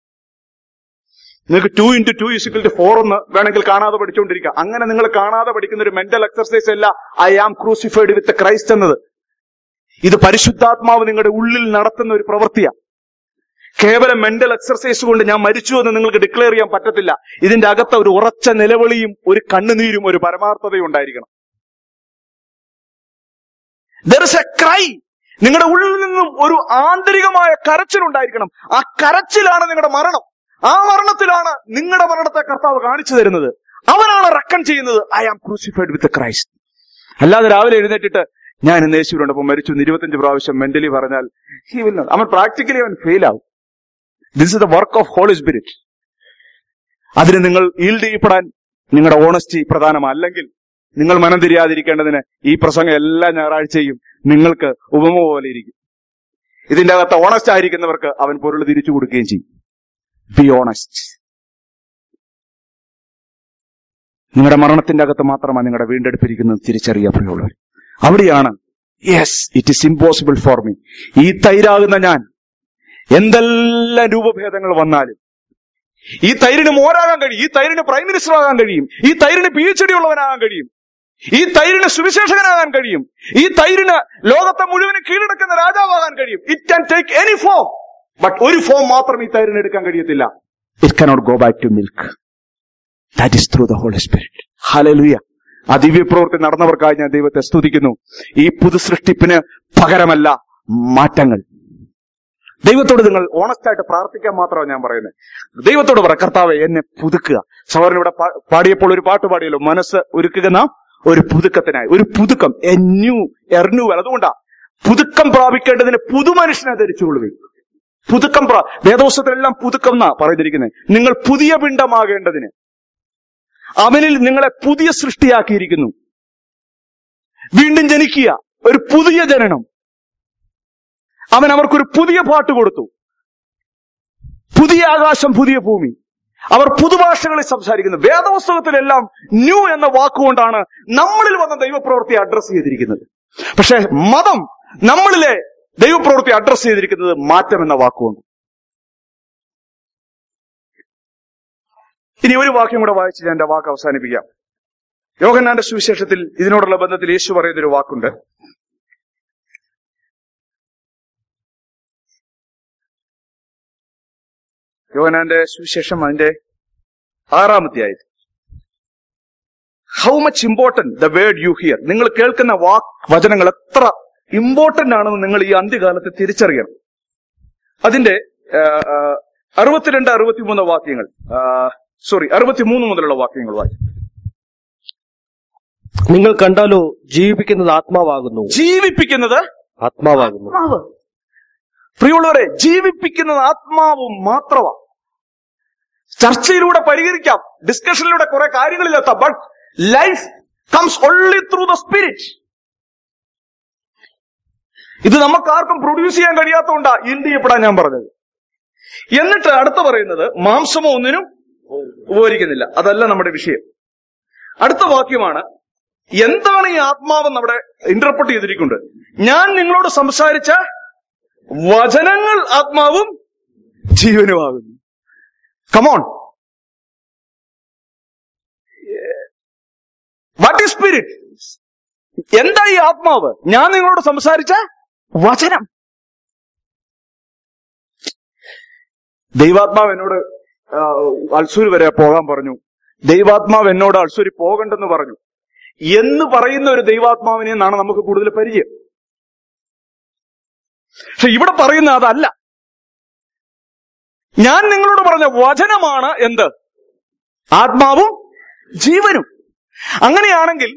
നിങ്ങൾക്ക് two into two is equal to four എന്ന് വേണമെങ്കിൽ കാണാതെ പഠിച്ചുകൊണ്ടിരിക്കുക അങ്ങനെ നിങ്ങൾ കാണാതെ പഠിക്കുന്ന ഒരു മെന്റൽ എക്സർസൈസ് അല്ല I am crucified with Christ എന്നത് ഇത് പരിശുദ്ധാത്മാവ് നിങ്ങളുടെ ഉള്ളിൽ നടത്തുന്ന ഒരു പ്രവൃത്തിയാണ് കേവലം മെന്റൽ എക്സർസൈസ് കൊണ്ട് ഞാൻ മരിച്ചു എന്ന് നിങ്ങൾക്ക് ഡിക്ലെയർ ചെയ്യാൻ പറ്റത്തില്ല ഇതിന്റെ അകത്ത് ഒരു ഉറച്ച നിലവിളിയും ഒരു കണ്ണുനീരും ഒരു പരമാർത്ഥതയും ഉണ്ടായിരിക്കണം ദർ ഇസ് എ ക്രൈ നിങ്ങളുടെ ഉള്ളിൽ നിന്നും ഒരു ആന്തരികമായ കരച്ചിലുണ്ടായിരിക്കണം ആ കരച്ചിലാണ് നിങ്ങളുടെ മരണം ആ മരണത്തിലാണ് നിങ്ങളുടെ മരണത്തെ കർത്താവ് കാണിച്ചു തരുന്നത് അവനാണ് റെക്കൺ ചെയ്യുന്നത് I am crucified with Christ അല്ലാതെ രാവിലെ എഴുന്നേറ്റിട്ട് ഞാൻ ഇന്ന് യേശുവിനോടൊപ്പം മരിച്ചു എന്ന് ഇരുപത്തഞ്ച് പ്രാവശ്യം മെന്റലി പറഞ്ഞാൽ ഹി വിൽ അവൻ പ്രാക്ടിക്കലി അവൻ ഫെയിൽ ആവും this is the work of Holy Spirit അതിന് നിങ്ങൾ ഈൽഡ് ചെയ്യപ്പെടാൻ നിങ്ങളുടെ ഓണസ്റ്റി പ്രധാനമല്ലെങ്കിൽ നിങ്ങൾ മനം തിരിയാതിരിക്കേണ്ടതിന് ഈ പ്രസംഗം എല്ലാ ഞായറാഴ്ചയും നിങ്ങൾക്ക് ഉപമ പോലെ ഇരിക്കും ഇതിന്റെ അകത്ത് ഓണസ്റ്റ് ആയിരിക്കുന്നവർക്ക് അവൻ പൊരുൾ തിരിച്ചു കൊടുക്കുകയും ചെയ്യും ബി ഓണസ്റ്റ് നിങ്ങളുടെ മരണത്തിന്റെ അകത്ത് മാത്രമാണ് നിങ്ങളുടെ വീണ്ടെടുപ്പിരിക്കുന്നത് തിരിച്ചറിയാൻ പ്രിയമുള്ളവർ അവിടെയാണ് yes it is impossible for me ഈ തൈരാകുന്ന ഞാൻ എന്തെല്ലാം രൂപഭേദങ്ങൾ വന്നാലും ഈ തൈരിന് മോരാകാൻ കഴിയും ഈ തൈരിന് പ്രൈം മിനിസ്റ്റർ ആകാൻ കഴിയും ഈ തൈരിന് പി എച്ച് ഡി ഉള്ളവനാകാൻ കഴിയും ഈ തൈരിന് സുവിശേഷകനാകാൻ കഴിയും ഈ തൈരിന് ലോകത്തെ മുഴുവനും കീഴടക്കുന്ന രാജാവാകാൻ കഴിയും it can take any form but ഒരു ഫോം മാത്രം ഈ തൈരിന് എടുക്കാൻ കഴിയത്തില്ല it cannot go back to milk that is through the Holy Spirit hallelujah ആ ദിവ്യപ്രവൃത്തി നടന്നവർക്കായി ഞാൻ ദൈവത്തെ സ്തുതിക്കുന്നു ഈ പുതു സൃഷ്ടിപ്പിന് പകരമല്ല മാറ്റങ്ങൾ ദൈവത്തോട് നിങ്ങൾ ഓണസ്റ്റ് ആയിട്ട് പ്രാർത്ഥിക്കാൻ മാത്രമാണ് ഞാൻ പറയുന്നത് ദൈവത്തോട് പറ കർത്താവെ എന്നെ പുതുക്കുക സഹോദരൻ ഇവിടെ പാ- പാടിയപ്പോൾ ഒരു പാട്ട് പാടിയല്ലോ മനസ്സ് ഒരുക്കുക നാം ഒരു പുതുക്കത്തിനായി ഒരു പുതുക്കം എ ന്യൂ എർന്യൂവൽ അതുകൊണ്ടാ പുതുക്കം പ്രാപിക്കേണ്ടതിന് പുതുമനുഷ്യനെ ധരിച്ചുകൊള്ളുകയും പുതുക്കം പ്രാ വേദോത്സവത്തിലെല്ലാം പുതുക്കം എന്നാ പറഞ്ഞിരിക്കുന്നത് നിങ്ങൾ പുതിയ പിണ്ടമാകേണ്ടതിന് അവനിൽ നിങ്ങളെ പുതിയ സൃഷ്ടിയാക്കിയിരിക്കുന്നു വീണ്ടും ജനിക്കുക ഒരു പുതിയ ജനനം അവൻ അവർക്കൊരു പുതിയ പാട്ട് കൊടുത്തു പുതിയ ആകാശം പുതിയ ഭൂമി അവർ പുതുഭാഷകളിൽ സംസാരിക്കുന്നു വേദപുസ്തകത്തിലെല്ലാം ന്യൂ എന്ന വാക്കുകൊണ്ടാണ് നമ്മളിൽ വന്ന ദൈവപ്രവൃത്തി അഡ്രസ് ചെയ്തിരിക്കുന്നത് പക്ഷെ മതം നമ്മളിലെ ദൈവപ്രവൃത്തി അഡ്രസ് ചെയ്തിരിക്കുന്നത് മാറ്റം എന്ന വാക്കുകൊണ്ട് ഇനി ഒരു വാക്യം കൂടെ വായിച്ച് ഞാൻ എന്റെ വാക്ക് അവസാനിപ്പിക്കാം യോഹന്നാന്റെ സുവിശേഷത്തിൽ ഇതിനോടുള്ള ബന്ധത്തിൽ യേശു പറയുന്നൊരു വാക്കുണ്ട് യോഹന്നാന്റെ സുവിശേഷം അതിന്റെ ആറാമത്തെ ആയത് how much important the word you hear നിങ്ങൾ കേൾക്കുന്ന വാക്ക് വചനങ്ങൾ എത്ര ഇമ്പോർട്ടന്റ് ആണെന്ന് നിങ്ങൾ ഈ അന്ത്യകാലത്ത് തിരിച്ചറിയണം അതിന്റെ ആ, ആ, അറുപത്തിരണ്ട് അറുപത്തിമൂന്ന് വാക്യങ്ങൾ സോറി അറുപത്തിമൂന്ന് മുതലുള്ള വാക്യങ്ങൾ വായിക്കും നിങ്ങൾ കണ്ടാലോ ജീവിപ്പിക്കുന്നത് ആത്മാവാകുന്നു ജീവിപ്പിക്കുന്നത് ആത്മാവാകുന്നു ആത്മാവ് പ്രിയമുള്ളവരെ ജീവിപ്പിക്കുന്നത് ആത്മാവ് മാത്രമാണ് ചർച്ചയിലൂടെ പരിഹരിക്കാം ഡിസ്കഷനിലൂടെ കുറെ കാര്യങ്ങളിലെത്താം but life comes only through the spirit ഇത് നമുക്കാർക്കും പ്രൊഡ്യൂസ് ചെയ്യാൻ കഴിയാത്തതുകൊണ്ടാ ഈൽഡ് ചെയ്യപ്പെടാൻ ഞാൻ പറഞ്ഞത് എന്നിട്ട് അടുത്ത പറയുന്നത് മാംസമോ ഒന്നിനും ഉപകരിക്കുന്നില്ല അതല്ല നമ്മുടെ വിഷയം അടുത്ത വാക്യമാണ് എന്താണ് ഈ ആത്മാവെന്ന് അവിടെ ഇന്റർപ്രട്ട് ചെയ്തിരിക്കുന്നത് ഞാൻ നിങ്ങളോട് സംസാരിച്ച വചനങ്ങൾ ആത്മാവും ജീവനുമാകുന്നു കമോൺ വാട്ട് ഈസ് സ്പിരിറ്റ് എന്താ ഈ ആത്മാവ് ഞാൻ നിങ്ങളോട് സംസാരിച്ച വചനം ദൈവാത്മാവ് എന്നോട് ആ, അൽസൂര് വരെ പോകാൻ പറഞ്ഞു ദൈവാത്മാവ് എന്നോട് അൽസൂരി പോകണ്ടെന്ന് പറഞ്ഞു എന്ന് പറയുന്ന ഒരു ദൈവാത്മാവിനെ എന്നാണ് നമുക്ക് കൂടുതൽ പരിചയം പക്ഷെ ഇവിടെ പറയുന്ന അതല്ല ഞാൻ നിങ്ങളോട് പറഞ്ഞ വചനമാണ് എന്ത് ആത്മാവും ജീവനും അങ്ങനെയാണെങ്കിൽ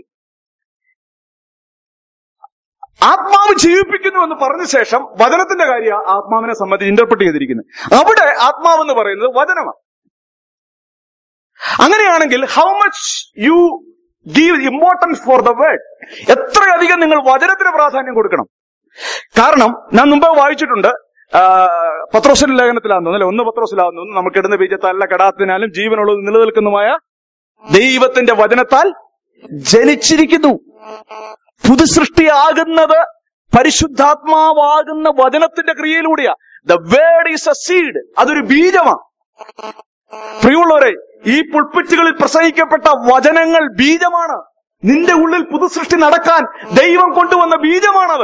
ആത്മാവ് ജീവിപ്പിക്കുന്നു എന്ന് പറഞ്ഞ ശേഷം വചനത്തിന്റെ കാര്യം ആത്മാവിനെ സംബന്ധിച്ച് ഇന്റർപ്രട്ട് ചെയ്തിരിക്കുന്നത് അവിടെ ആത്മാവെന്ന് പറയുന്നത് വചനമാണ് അങ്ങനെയാണെങ്കിൽ how much you give importance for the word എത്രയധികം നിങ്ങൾ വചനത്തിന് പ്രാധാന്യം കൊടുക്കണം കാരണം ഞാൻ മുമ്പേ വായിച്ചിട്ടുണ്ട് ആ, പത്രോസിന്റെ ലേഖനത്തിലാന്ന് തോന്നുന്നു അല്ലെ ഒന്ന് പത്രോസിലാന്ന് തോന്നുന്നു നമുക്ക് ഇടുന്ന ബീജത്തല്ല കടാത്തിനാലും ജീവനുള്ളത് നിലനിൽക്കുന്നതുമായ ദൈവത്തിന്റെ വചനത്താൽ ജനിച്ചിരിക്കുന്നു പുതുസൃഷ്ടിയാകുന്നത് പരിശുദ്ധാത്മാവാകുന്ന വചനത്തിന്റെ ക്രിയയിലൂടെയാ the word is a seed അതൊരു ബീജമാണ് പ്രിയമുള്ളവരെ ഈ പുൾപ്പിറ്റുകളിൽ പ്രസംഗിക്കപ്പെട്ട വചനങ്ങൾ ബീജമാണ് നിന്റെ ഉള്ളിൽ പുതുസൃഷ്ടി നടക്കാൻ ദൈവം കൊണ്ടുവന്ന ബീജമാണത്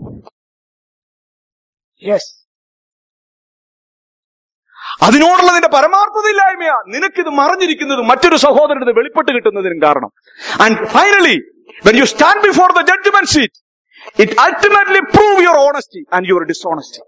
യെസ് അതിനോടുള്ള നിന്റെ പരമാർത്ഥതയില്ലായ്മയാ നിനക്കിത് മറഞ്ഞിരിക്കുന്നത് മറ്റൊരു സഹോദരന് ഇത് വെളിപ്പെട്ട് കിട്ടുന്നതിനും കാരണം and finally when you stand before the judgment seat it ultimately prove your honesty and your dishonesty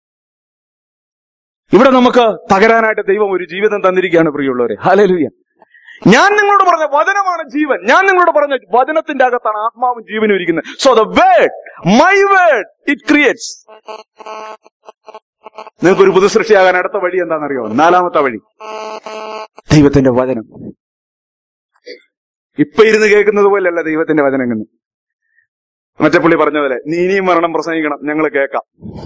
ഇവിടെ നമുക്ക് തകരാനായിട്ട് ദൈവം ഒരു ജീവിതം തന്നിരിക്കുകയാണ് പ്രിയമുള്ളവരെ ഹലലുയ ഞാൻ നിങ്ങളോട് പറഞ്ഞ വചനമാണ് ജീവൻ ഞാൻ നിങ്ങളോട് പറഞ്ഞ വചനത്തിന്റെ അകത്താണ് ആത്മാവും ജീവനും ഇരിക്കുന്നത് so the word my word it creates നിങ്ങൾക്ക് ഒരു പുതുസൃഷ്ടിയാകാൻ അടുത്ത വഴി എന്താണെന്നറിയോ നാലാമത്തെ വഴി ദൈവത്തിന്റെ വചനം ഇപ്പൊ ഇരുന്ന് കേൾക്കുന്നത് പോലെയല്ല ദൈവത്തിന്റെ വചനം എന്ന് മറ്റേ പുള്ളി പറഞ്ഞ പോലെ നീ ഇനിയും മരണം പ്രസംഗിക്കണം ഞങ്ങൾ കേൾക്കാം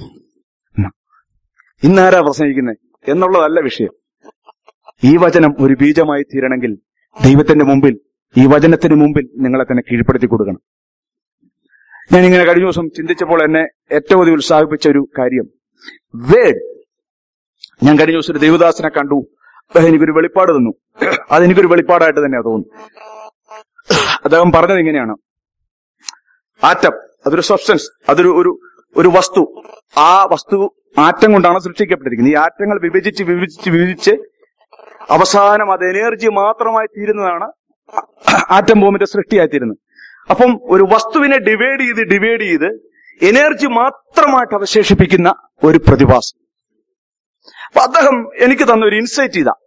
ഇന്നാരാ പ്രസംഗിക്കുന്നത് എന്നുള്ളതല്ല വിഷയം ഈ വചനം ഒരു ബീജമായി തീരണമെങ്കിൽ ദൈവത്തിന്റെ മുമ്പിൽ ഈ വചനത്തിന് മുമ്പിൽ നിങ്ങളെ തന്നെ കീഴ്പ്പെടുത്തി കൊടുക്കണം ഞാൻ ഇങ്ങനെ കഴിഞ്ഞ ദിവസം ചിന്തിച്ചപ്പോൾ എന്നെ ഏറ്റവും അധികം ഉത്സാഹിപ്പിച്ച ഒരു കാര്യം വേഡ് ഞാൻ കഴിഞ്ഞ ദിവസം ഒരു ദൈവദാസനെ കണ്ടു അദ്ദേഹം എനിക്കൊരു വെളിപ്പാട് തന്നു അതെനിക്കൊരു വെളിപ്പാടായിട്ട് തന്നെ തോന്നുന്നു അദ്ദേഹം പറഞ്ഞത് ഇങ്ങനെയാണ് ആറ്റം അതൊരു സബ്സ്റ്റൻസ് അതൊരു ഒരു ഒരു വസ്തു ആ വസ്തു ആറ്റം കൊണ്ടാണ് സൃഷ്ടിക്കപ്പെട്ടിരിക്കുന്നത് ഈ ആറ്റങ്ങൾ വിഭജിച്ച് വിഭജിച്ച് വിഭജിച്ച് അവസാനം അത് എനർജി മാത്രമായി തീരുന്നതാണ് ആറ്റം ബോംബിന്റെ സൃഷ്ടിയായി തീരുന്നത് അപ്പം ഒരു വസ്തുവിനെ ഡിവൈഡ് ചെയ്ത് ഡിവൈഡ് ചെയ്ത് എനർജി മാത്രമായിട്ട് അവശേഷിപ്പിക്കുന്ന ഒരു പ്രതിഭാസം അപ്പൊ അദ്ദേഹം എനിക്ക് തന്ന ഒരു ഇൻസൈറ്റ് ഇതാ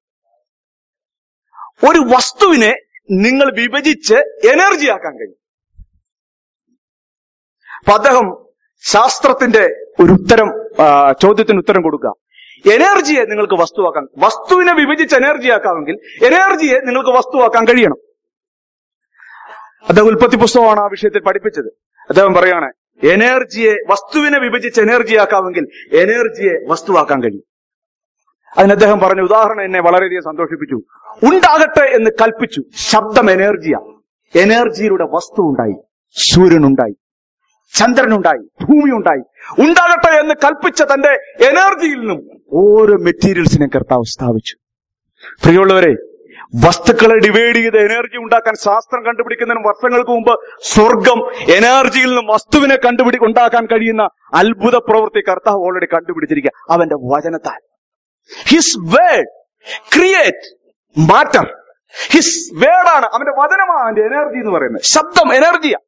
ഒരു വസ്തുവിനെ നിങ്ങൾ വിഭജിച്ച് എനർജി ആക്കാൻ കഴിയും അപ്പൊ അദ്ദേഹം ശാസ്ത്രത്തിന്റെ ഒരു ഉത്തരം ആ, ചോദ്യത്തിന് ഉത്തരം കൊടുക്കുക എനർജിയെ നിങ്ങൾക്ക് വസ്തുവാക്കാൻ വസ്തുവിനെ വിഭജിച്ച് എനർജി ആക്കാമെങ്കിൽ എനർജിയെ നിങ്ങൾക്ക് വസ്തുവാക്കാൻ കഴിയണം അദ്ദേഹം ഉൽപ്പത്തി പുസ്തകമാണ് ആ വിഷയത്തിൽ പഠിപ്പിച്ചത് അദ്ദേഹം പറയാണ് എനർജിയെ വസ്തുവിനെ വിഭജിച്ച് എനർജി ആക്കാമെങ്കിൽ എനർജിയെ വസ്തുവാക്കാൻ കഴിയും അതിന് അദ്ദേഹം പറഞ്ഞ ഉദാഹരണം എന്നെ വളരെയധികം സന്തോഷിപ്പിച്ചു ഉണ്ടാകട്ടെ എന്ന് കൽപ്പിച്ചു ശബ്ദം എനർജിയാ എനർജിയിലൂടെ വസ്തു ഉണ്ടായി സൂര്യനുണ്ടായി ചന്ദ്രനുണ്ടായി ഭൂമി ഉണ്ടായി ഉണ്ടാകട്ടെ എന്ന് കൽപ്പിച്ച തന്റെ എനർജിയിൽ നിന്നും ഓരോ മെറ്റീരിയൽസിനെ കർത്താവ് സ്ഥാപിച്ചു പ്രിയമുള്ളവരെ വസ്തുക്കളെ ഡിവൈഡ് ചെയ്ത് എനർജി ഉണ്ടാക്കാൻ ശാസ്ത്രം കണ്ടുപിടിക്കുന്നതിന് വർഷങ്ങൾക്ക് മുമ്പ് സ്വർഗം എനർജിയിൽ നിന്നും വസ്തുവിനെ കണ്ടുപിടി ഉണ്ടാക്കാൻ കഴിയുന്ന അത്ഭുത പ്രവൃത്തി കർത്താവ് ഓൾറെഡി കണ്ടുപിടിച്ചിരിക്കുക അവന്റെ വചനത്താൽ his word create matter his വേർഡാണ് അവന്റെ വചനമാണ് അവന്റെ എനർജി എന്ന് പറയുന്നത് ശബ്ദം എനർജിയാ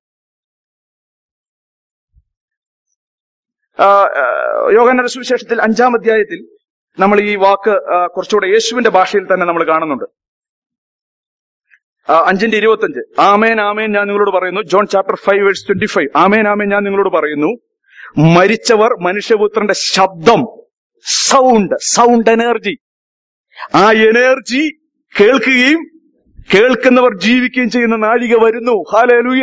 യോഗനയുടെ സുവിശേഷത്തിൽ അഞ്ചാം അധ്യായത്തിൽ നമ്മൾ ഈ വാക്ക് ആ, കുറച്ചുകൂടെ യേശുവിന്റെ ഭാഷയിൽ തന്നെ നമ്മൾ കാണുന്നുണ്ട് ആ, അഞ്ചിന്റെ ഇരുപത്തഞ്ച് ആമേൻ ആമേൻ ഞാൻ നിങ്ങളോട് പറയുന്നു John chapter five verse twenty five ആമേൻ ആമേൻ ഞാൻ നിങ്ങളോട് പറയുന്നു മരിച്ചവർ മനുഷ്യപുത്രന്റെ ശബ്ദം സൗണ്ട് സൗണ്ട് എനർജി ആ എനർജി കേൾക്കുകയും കേൾക്കുന്നവർ ജീവിക്കുകയും ചെയ്യുന്ന നാഴിക വരുന്നു ഹാലൂയ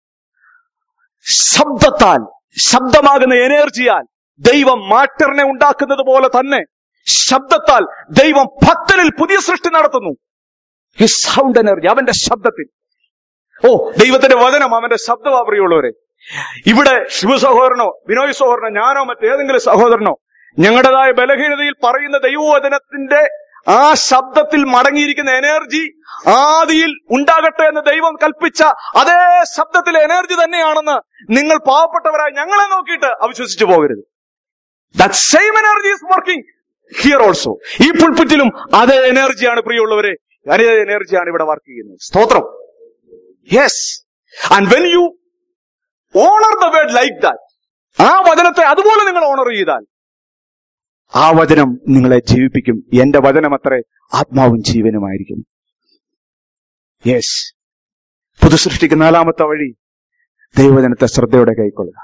ശബ്ദത്താൽ ശബ്ദമാകുന്ന എനർജിയാൽ ദൈവം മാറ്ററിനെ ഉണ്ടാക്കുന്നത് പോലെ തന്നെ ശബ്ദത്താൽ ദൈവം ഭക്തനിൽ പുതിയ സൃഷ്ടി നടത്തുന്നു ഈ സൗണ്ട് എനർജി അവന്റെ ശബ്ദത്തിൽ ഓ ദൈവത്തിന്റെ വചനം അവന്റെ ശബ്ദമാ പ്രിയമുള്ളവരെ ഇവിടെ ശിവ സഹോദരനോ വിനോയ് സഹോദരനോ ഞാനോ മറ്റേതെങ്കിലും സഹോദരനോ ഞങ്ങളുടേതായ ബലഹീനതയിൽ പറയുന്ന ദൈവവചനത്തിന്റെ ആ ശബ്ദത്തിൽ മടങ്ങിയിരിക്കുന്ന എനർജി ആദിയിൽ ഉണ്ടാകട്ടെ എന്ന് ദൈവം കൽപ്പിച്ച അതേ ശബ്ദത്തിലെ എനർജി തന്നെയാണെന്ന് നിങ്ങൾ പാവപ്പെട്ടവരായി ഞങ്ങളെ നോക്കിയിട്ട് അവിശ്വസിച്ചു പോകരുത് that same energy is working here also ഈ പുൾപ്പിറ്റിലും അതേ എനർജിയാണ് പ്രിയമുള്ളവരെ അതേ എനർജിയാണ് ഇവിടെ വർക്ക് ചെയ്യുന്നത് സ്തോത്രം yes and when you honour the word like that ആ വചനത്തെ അതുപോലെ നിങ്ങൾ ഓണർ ചെയ്താൽ ആ വചനം നിങ്ങളെ ജീവിപ്പിക്കും എന്റെ വചനം അത്ര ആത്മാവും ജീവനുമായിരിക്കും യെസ് പുതുസൃഷ്ടിക്ക് നാലാമത്തെ വഴി ദൈവവചനത്തെ ശ്രദ്ധയോടെ കൈക്കൊള്ളുക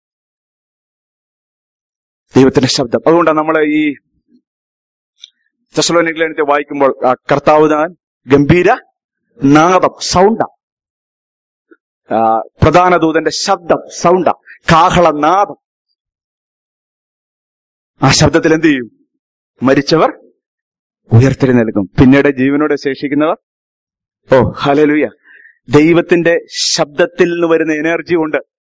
ദൈവത്തിന്റെ ശബ്ദം അതുകൊണ്ടാണ് നമ്മൾ ഈ തെസലോനിക്കലത്തെ വായിക്കുമ്പോൾ ആ കർത്താവ് താൻ ഗംഭീര നാദം സൗണ്ട പ്രധാന ദൂതന്റെ ശബ്ദം സൗണ്ട കാഹള നാദം ആ ശബ്ദത്തിൽ എന്ത് ചെയ്യും മരിച്ചവർ ഉയർത്തിരി നൽകും പിന്നീട് ജീവനോടെ ശേഷിക്കുന്നവർ ഓ ഹലലുയ ദൈവത്തിന്റെ ശബ്ദത്തിൽ നിന്ന് വരുന്ന എനർജി കൊണ്ട്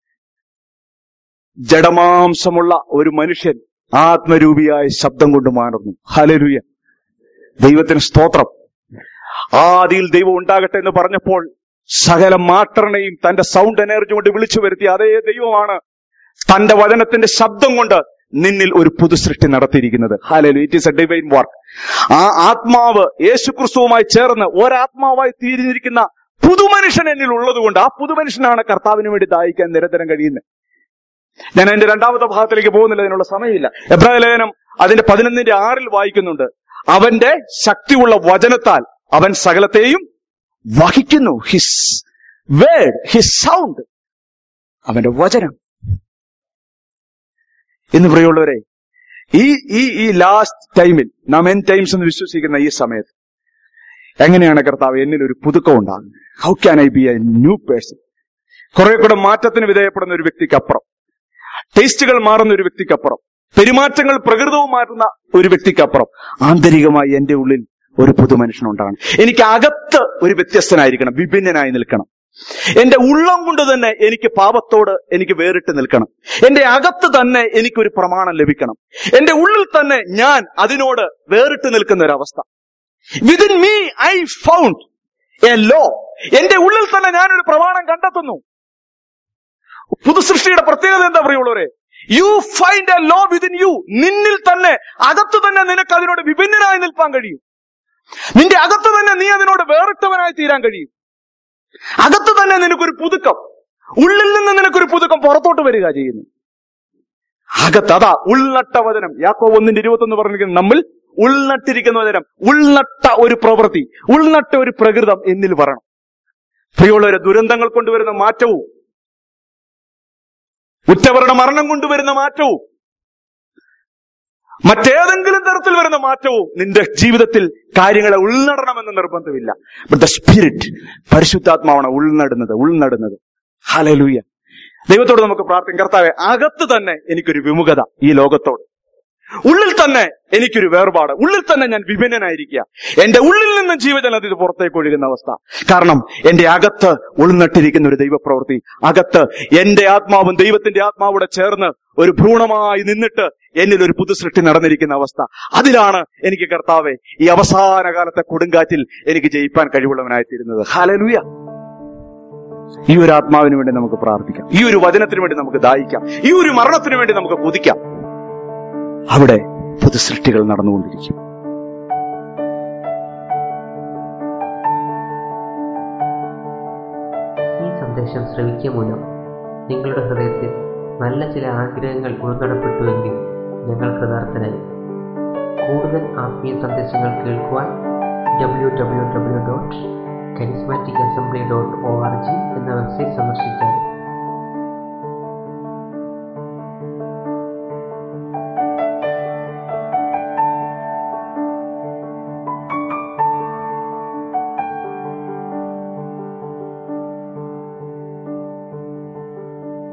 ജഡമാംസമുള്ള ഒരു മനുഷ്യൻ ആത്മരൂപിയായ ശബ്ദം കൊണ്ട് മാറുന്നു ഹലലുയ ദൈവത്തിന് സ്തോത്രം ആദിയിൽ ദൈവം ഉണ്ടാകട്ടെ എന്ന് പറഞ്ഞപ്പോൾ സകല മാറ്ററിനെയും തന്റെ സൗണ്ട് എനർജി കൊണ്ട് വിളിച്ചു വരുത്തിയ അതേ ദൈവമാണ് തന്റെ വചനത്തിന്റെ ശബ്ദം കൊണ്ട് നിന്നിൽ ഒരു പുതു സൃഷ്ടി നടത്തിയിരിക്കുന്നത് ഹാലലു it is a divine work ആ ആത്മാവ് യേശു ക്രിസ്തുവുമായി ചേർന്ന് ഒരാത്മാവായി തീരുന്നിരിക്കുന്ന പുതുമനുഷ്യൻ എന്നിൽ ഉള്ളതുകൊണ്ട് ആ പുതുമനുഷ്യനാണ് കർത്താവിന് വേണ്ടി ദാഹിക്കാൻ നിരന്തരം കഴിയുന്നത് ഞാൻ എന്റെ രണ്ടാമത്തെ ഭാഗത്തിലേക്ക് പോകുന്നില്ല അതിനുള്ള സമയമില്ല എബ്രാഹിം ലേഖനം അതിന്റെ പതിനൊന്നിന്റെ ആറിൽ വായിക്കുന്നുണ്ട് അവന്റെ ശക്തിയുള്ള വചനത്താൽ അവൻ സകലത്തെയും വഹിക്കുന്നു ഹിസ് വേർഡ് ഹിസ് സൗണ്ട് അവന്റെ വചനം എന്ന് പ്രിയമുള്ളവരെ ഈ ഈ ഈ ലാസ്റ്റ് ടൈമിൽ നാം എൻ ടൈംസ് എന്ന് വിശ്വസിക്കുന്ന ഈ സമയത്ത് എങ്ങനെയാണ് കർത്താവ് എന്നിൽ ഒരു പുതുക്കം ഉണ്ടാകുന്നത് how can I be a new person കുറെ കൂടെ മാറ്റത്തിന് വിധേയപ്പെടുന്ന ഒരു വ്യക്തിക്കപ്പുറം ടേസ്റ്റുകൾ മാറുന്ന ഒരു വ്യക്തിക്കപ്പുറം പെരുമാറ്റങ്ങൾ പ്രകൃതവും മാറ്റുന്ന ഒരു വ്യക്തിക്കപ്പുറം ആന്തരികമായി എന്റെ ഉള്ളിൽ ഒരു പുതുമനുഷ്യനുണ്ടാകണം എനിക്ക് അകത്ത് ഒരു വ്യത്യസ്തനായിരിക്കണം വിഭിന്നനായി നിൽക്കണം എന്റെ ഉള്ളം കൊണ്ട് തന്നെ എനിക്ക് പാപത്തോട് എനിക്ക് വേറിട്ട് നിൽക്കണം എന്റെ അകത്ത് തന്നെ എനിക്കൊരു പ്രമാണം ലഭിക്കണം എന്റെ ഉള്ളിൽ തന്നെ ഞാൻ അതിനോട് വേറിട്ട് നിൽക്കുന്ന ഒരു അവസ്ഥ within me I found a law എന്റെ ഉള്ളിൽ തന്നെ ഞാനൊരു പ്രമാണം കണ്ടെത്തുന്നു പുതുസൃഷ്ടിയുടെ പ്രത്യേകത എന്താ പറയുള്ളവരെ you find a law within you നിന്നിൽ തന്നെ അകത്ത് തന്നെ നിനക്ക് അതിനോട് വിഭിന്നനായി നിൽപ്പാൻ കഴിയും നിന്റെ അകത്ത് തന്നെ നീ അതിനോട് വേറിട്ടവനായി തീരാൻ കഴിയും അകത്ത് തന്നെ നിനക്കൊരു പുതുക്കം ഉള്ളിൽ നിന്ന് നിനക്കൊരു പുതുക്കം പുറത്തോട്ട് വരിക ചെയ്യുന്നു അകത്ത് അതാ ഉൾനട്ട വചനം യാക്കോ ഒന്നിന്റെ ഇരുപത്തൊന്ന് പറഞ്ഞിരിക്കുന്നത് നമ്മൾ ഉൾനട്ടിരിക്കുന്ന വചനം ഉൾനട്ട ഒരു പ്രവൃത്തി ഉൾനട്ട ഒരു പ്രകൃതം എന്നിൽ പറയണം പ്രിയമുള്ളവരെ ദുരന്തങ്ങൾ കൊണ്ടുവരുന്ന മാറ്റവും ഉറ്റവരുടെ മരണം കൊണ്ടുവരുന്ന മാറ്റവും മറ്റേതെങ്കിലും തരത്തിൽ വരുന്ന മാറ്റവും നിന്റെ ജീവിതത്തിൽ കാര്യങ്ങളെ ഉൾനടണമെന്ന് നിർബന്ധമില്ല ബട്ട് ദ സ്പിരിറ്റ് പരിശുദ്ധാത്മാവാണ് ഉൾനടുന്നത് ഉൾനടുന്നത് ഹലലൂയ ദൈവത്തോട് നമുക്ക് പ്രാർത്ഥിക്കാം കർത്താവെ അകത്ത് തന്നെ എനിക്കൊരു വിമുഖത ഈ ലോകത്തോട് ഉള്ളിൽ തന്നെ എനിക്കൊരു വേർപാട് ഉള്ളിൽ തന്നെ ഞാൻ വിഭിന്നനായിരിക്കുക എന്റെ ഉള്ളിൽ നിന്ന് ജീവജലം ഇത് പുറത്തേക്ക് ഒഴുകുന്ന അവസ്ഥ കാരണം എന്റെ അകത്ത് ഉൾനട്ടിരിക്കുന്ന ഒരു ദൈവപ്രവൃത്തി അകത്ത് എന്റെ ആത്മാവും ദൈവത്തിന്റെ ആത്മാവൂടെ ചേർന്ന് ഒരു ഭ്രൂണമായി നിന്നിട്ട് എന്നിൽ ഒരു പുതു സൃഷ്ടി നടന്നിരിക്കുന്ന അവസ്ഥ അതിലാണ് എനിക്ക് കർത്താവെ ഈ അവസാന കാലത്തെ കൊടുങ്കാറ്റിൽ എനിക്ക് ജയിപ്പാൻ കഴിവുള്ളവനായി തീരുന്നത് ഹാലലുയ ഈ ഒരു ആത്മാവിന് വേണ്ടി നമുക്ക് പ്രാർത്ഥിക്കാം ഈ ഒരു വചനത്തിന് വേണ്ടി നമുക്ക് ദാഹിക്കാം ഈ ഒരു മരണത്തിന് വേണ്ടി നമുക്ക് കുതിക്കാം അവിടെ പുതു സൃഷ്ടികൾ നടന്നുകൊണ്ടിരിക്കും ഈ സന്ദേശം ശ്രവിക്കുക മൂലം നിങ്ങളുടെ ഹൃദയത്തിൽ നല്ല ചില ആഗ്രഹങ്ങൾ ഉൾനടപ്പെട്ടുവെങ്കിൽ ഞങ്ങൾ കൃതാർത്ഥനായി കൂടുതൽ ആത്മീയ സന്ദേശങ്ങൾ കേൾക്കുവാൻ W W W dot charismatic assembly dot O R G എന്ന വെബ്സൈറ്റ് സന്ദർശിച്ചാൽ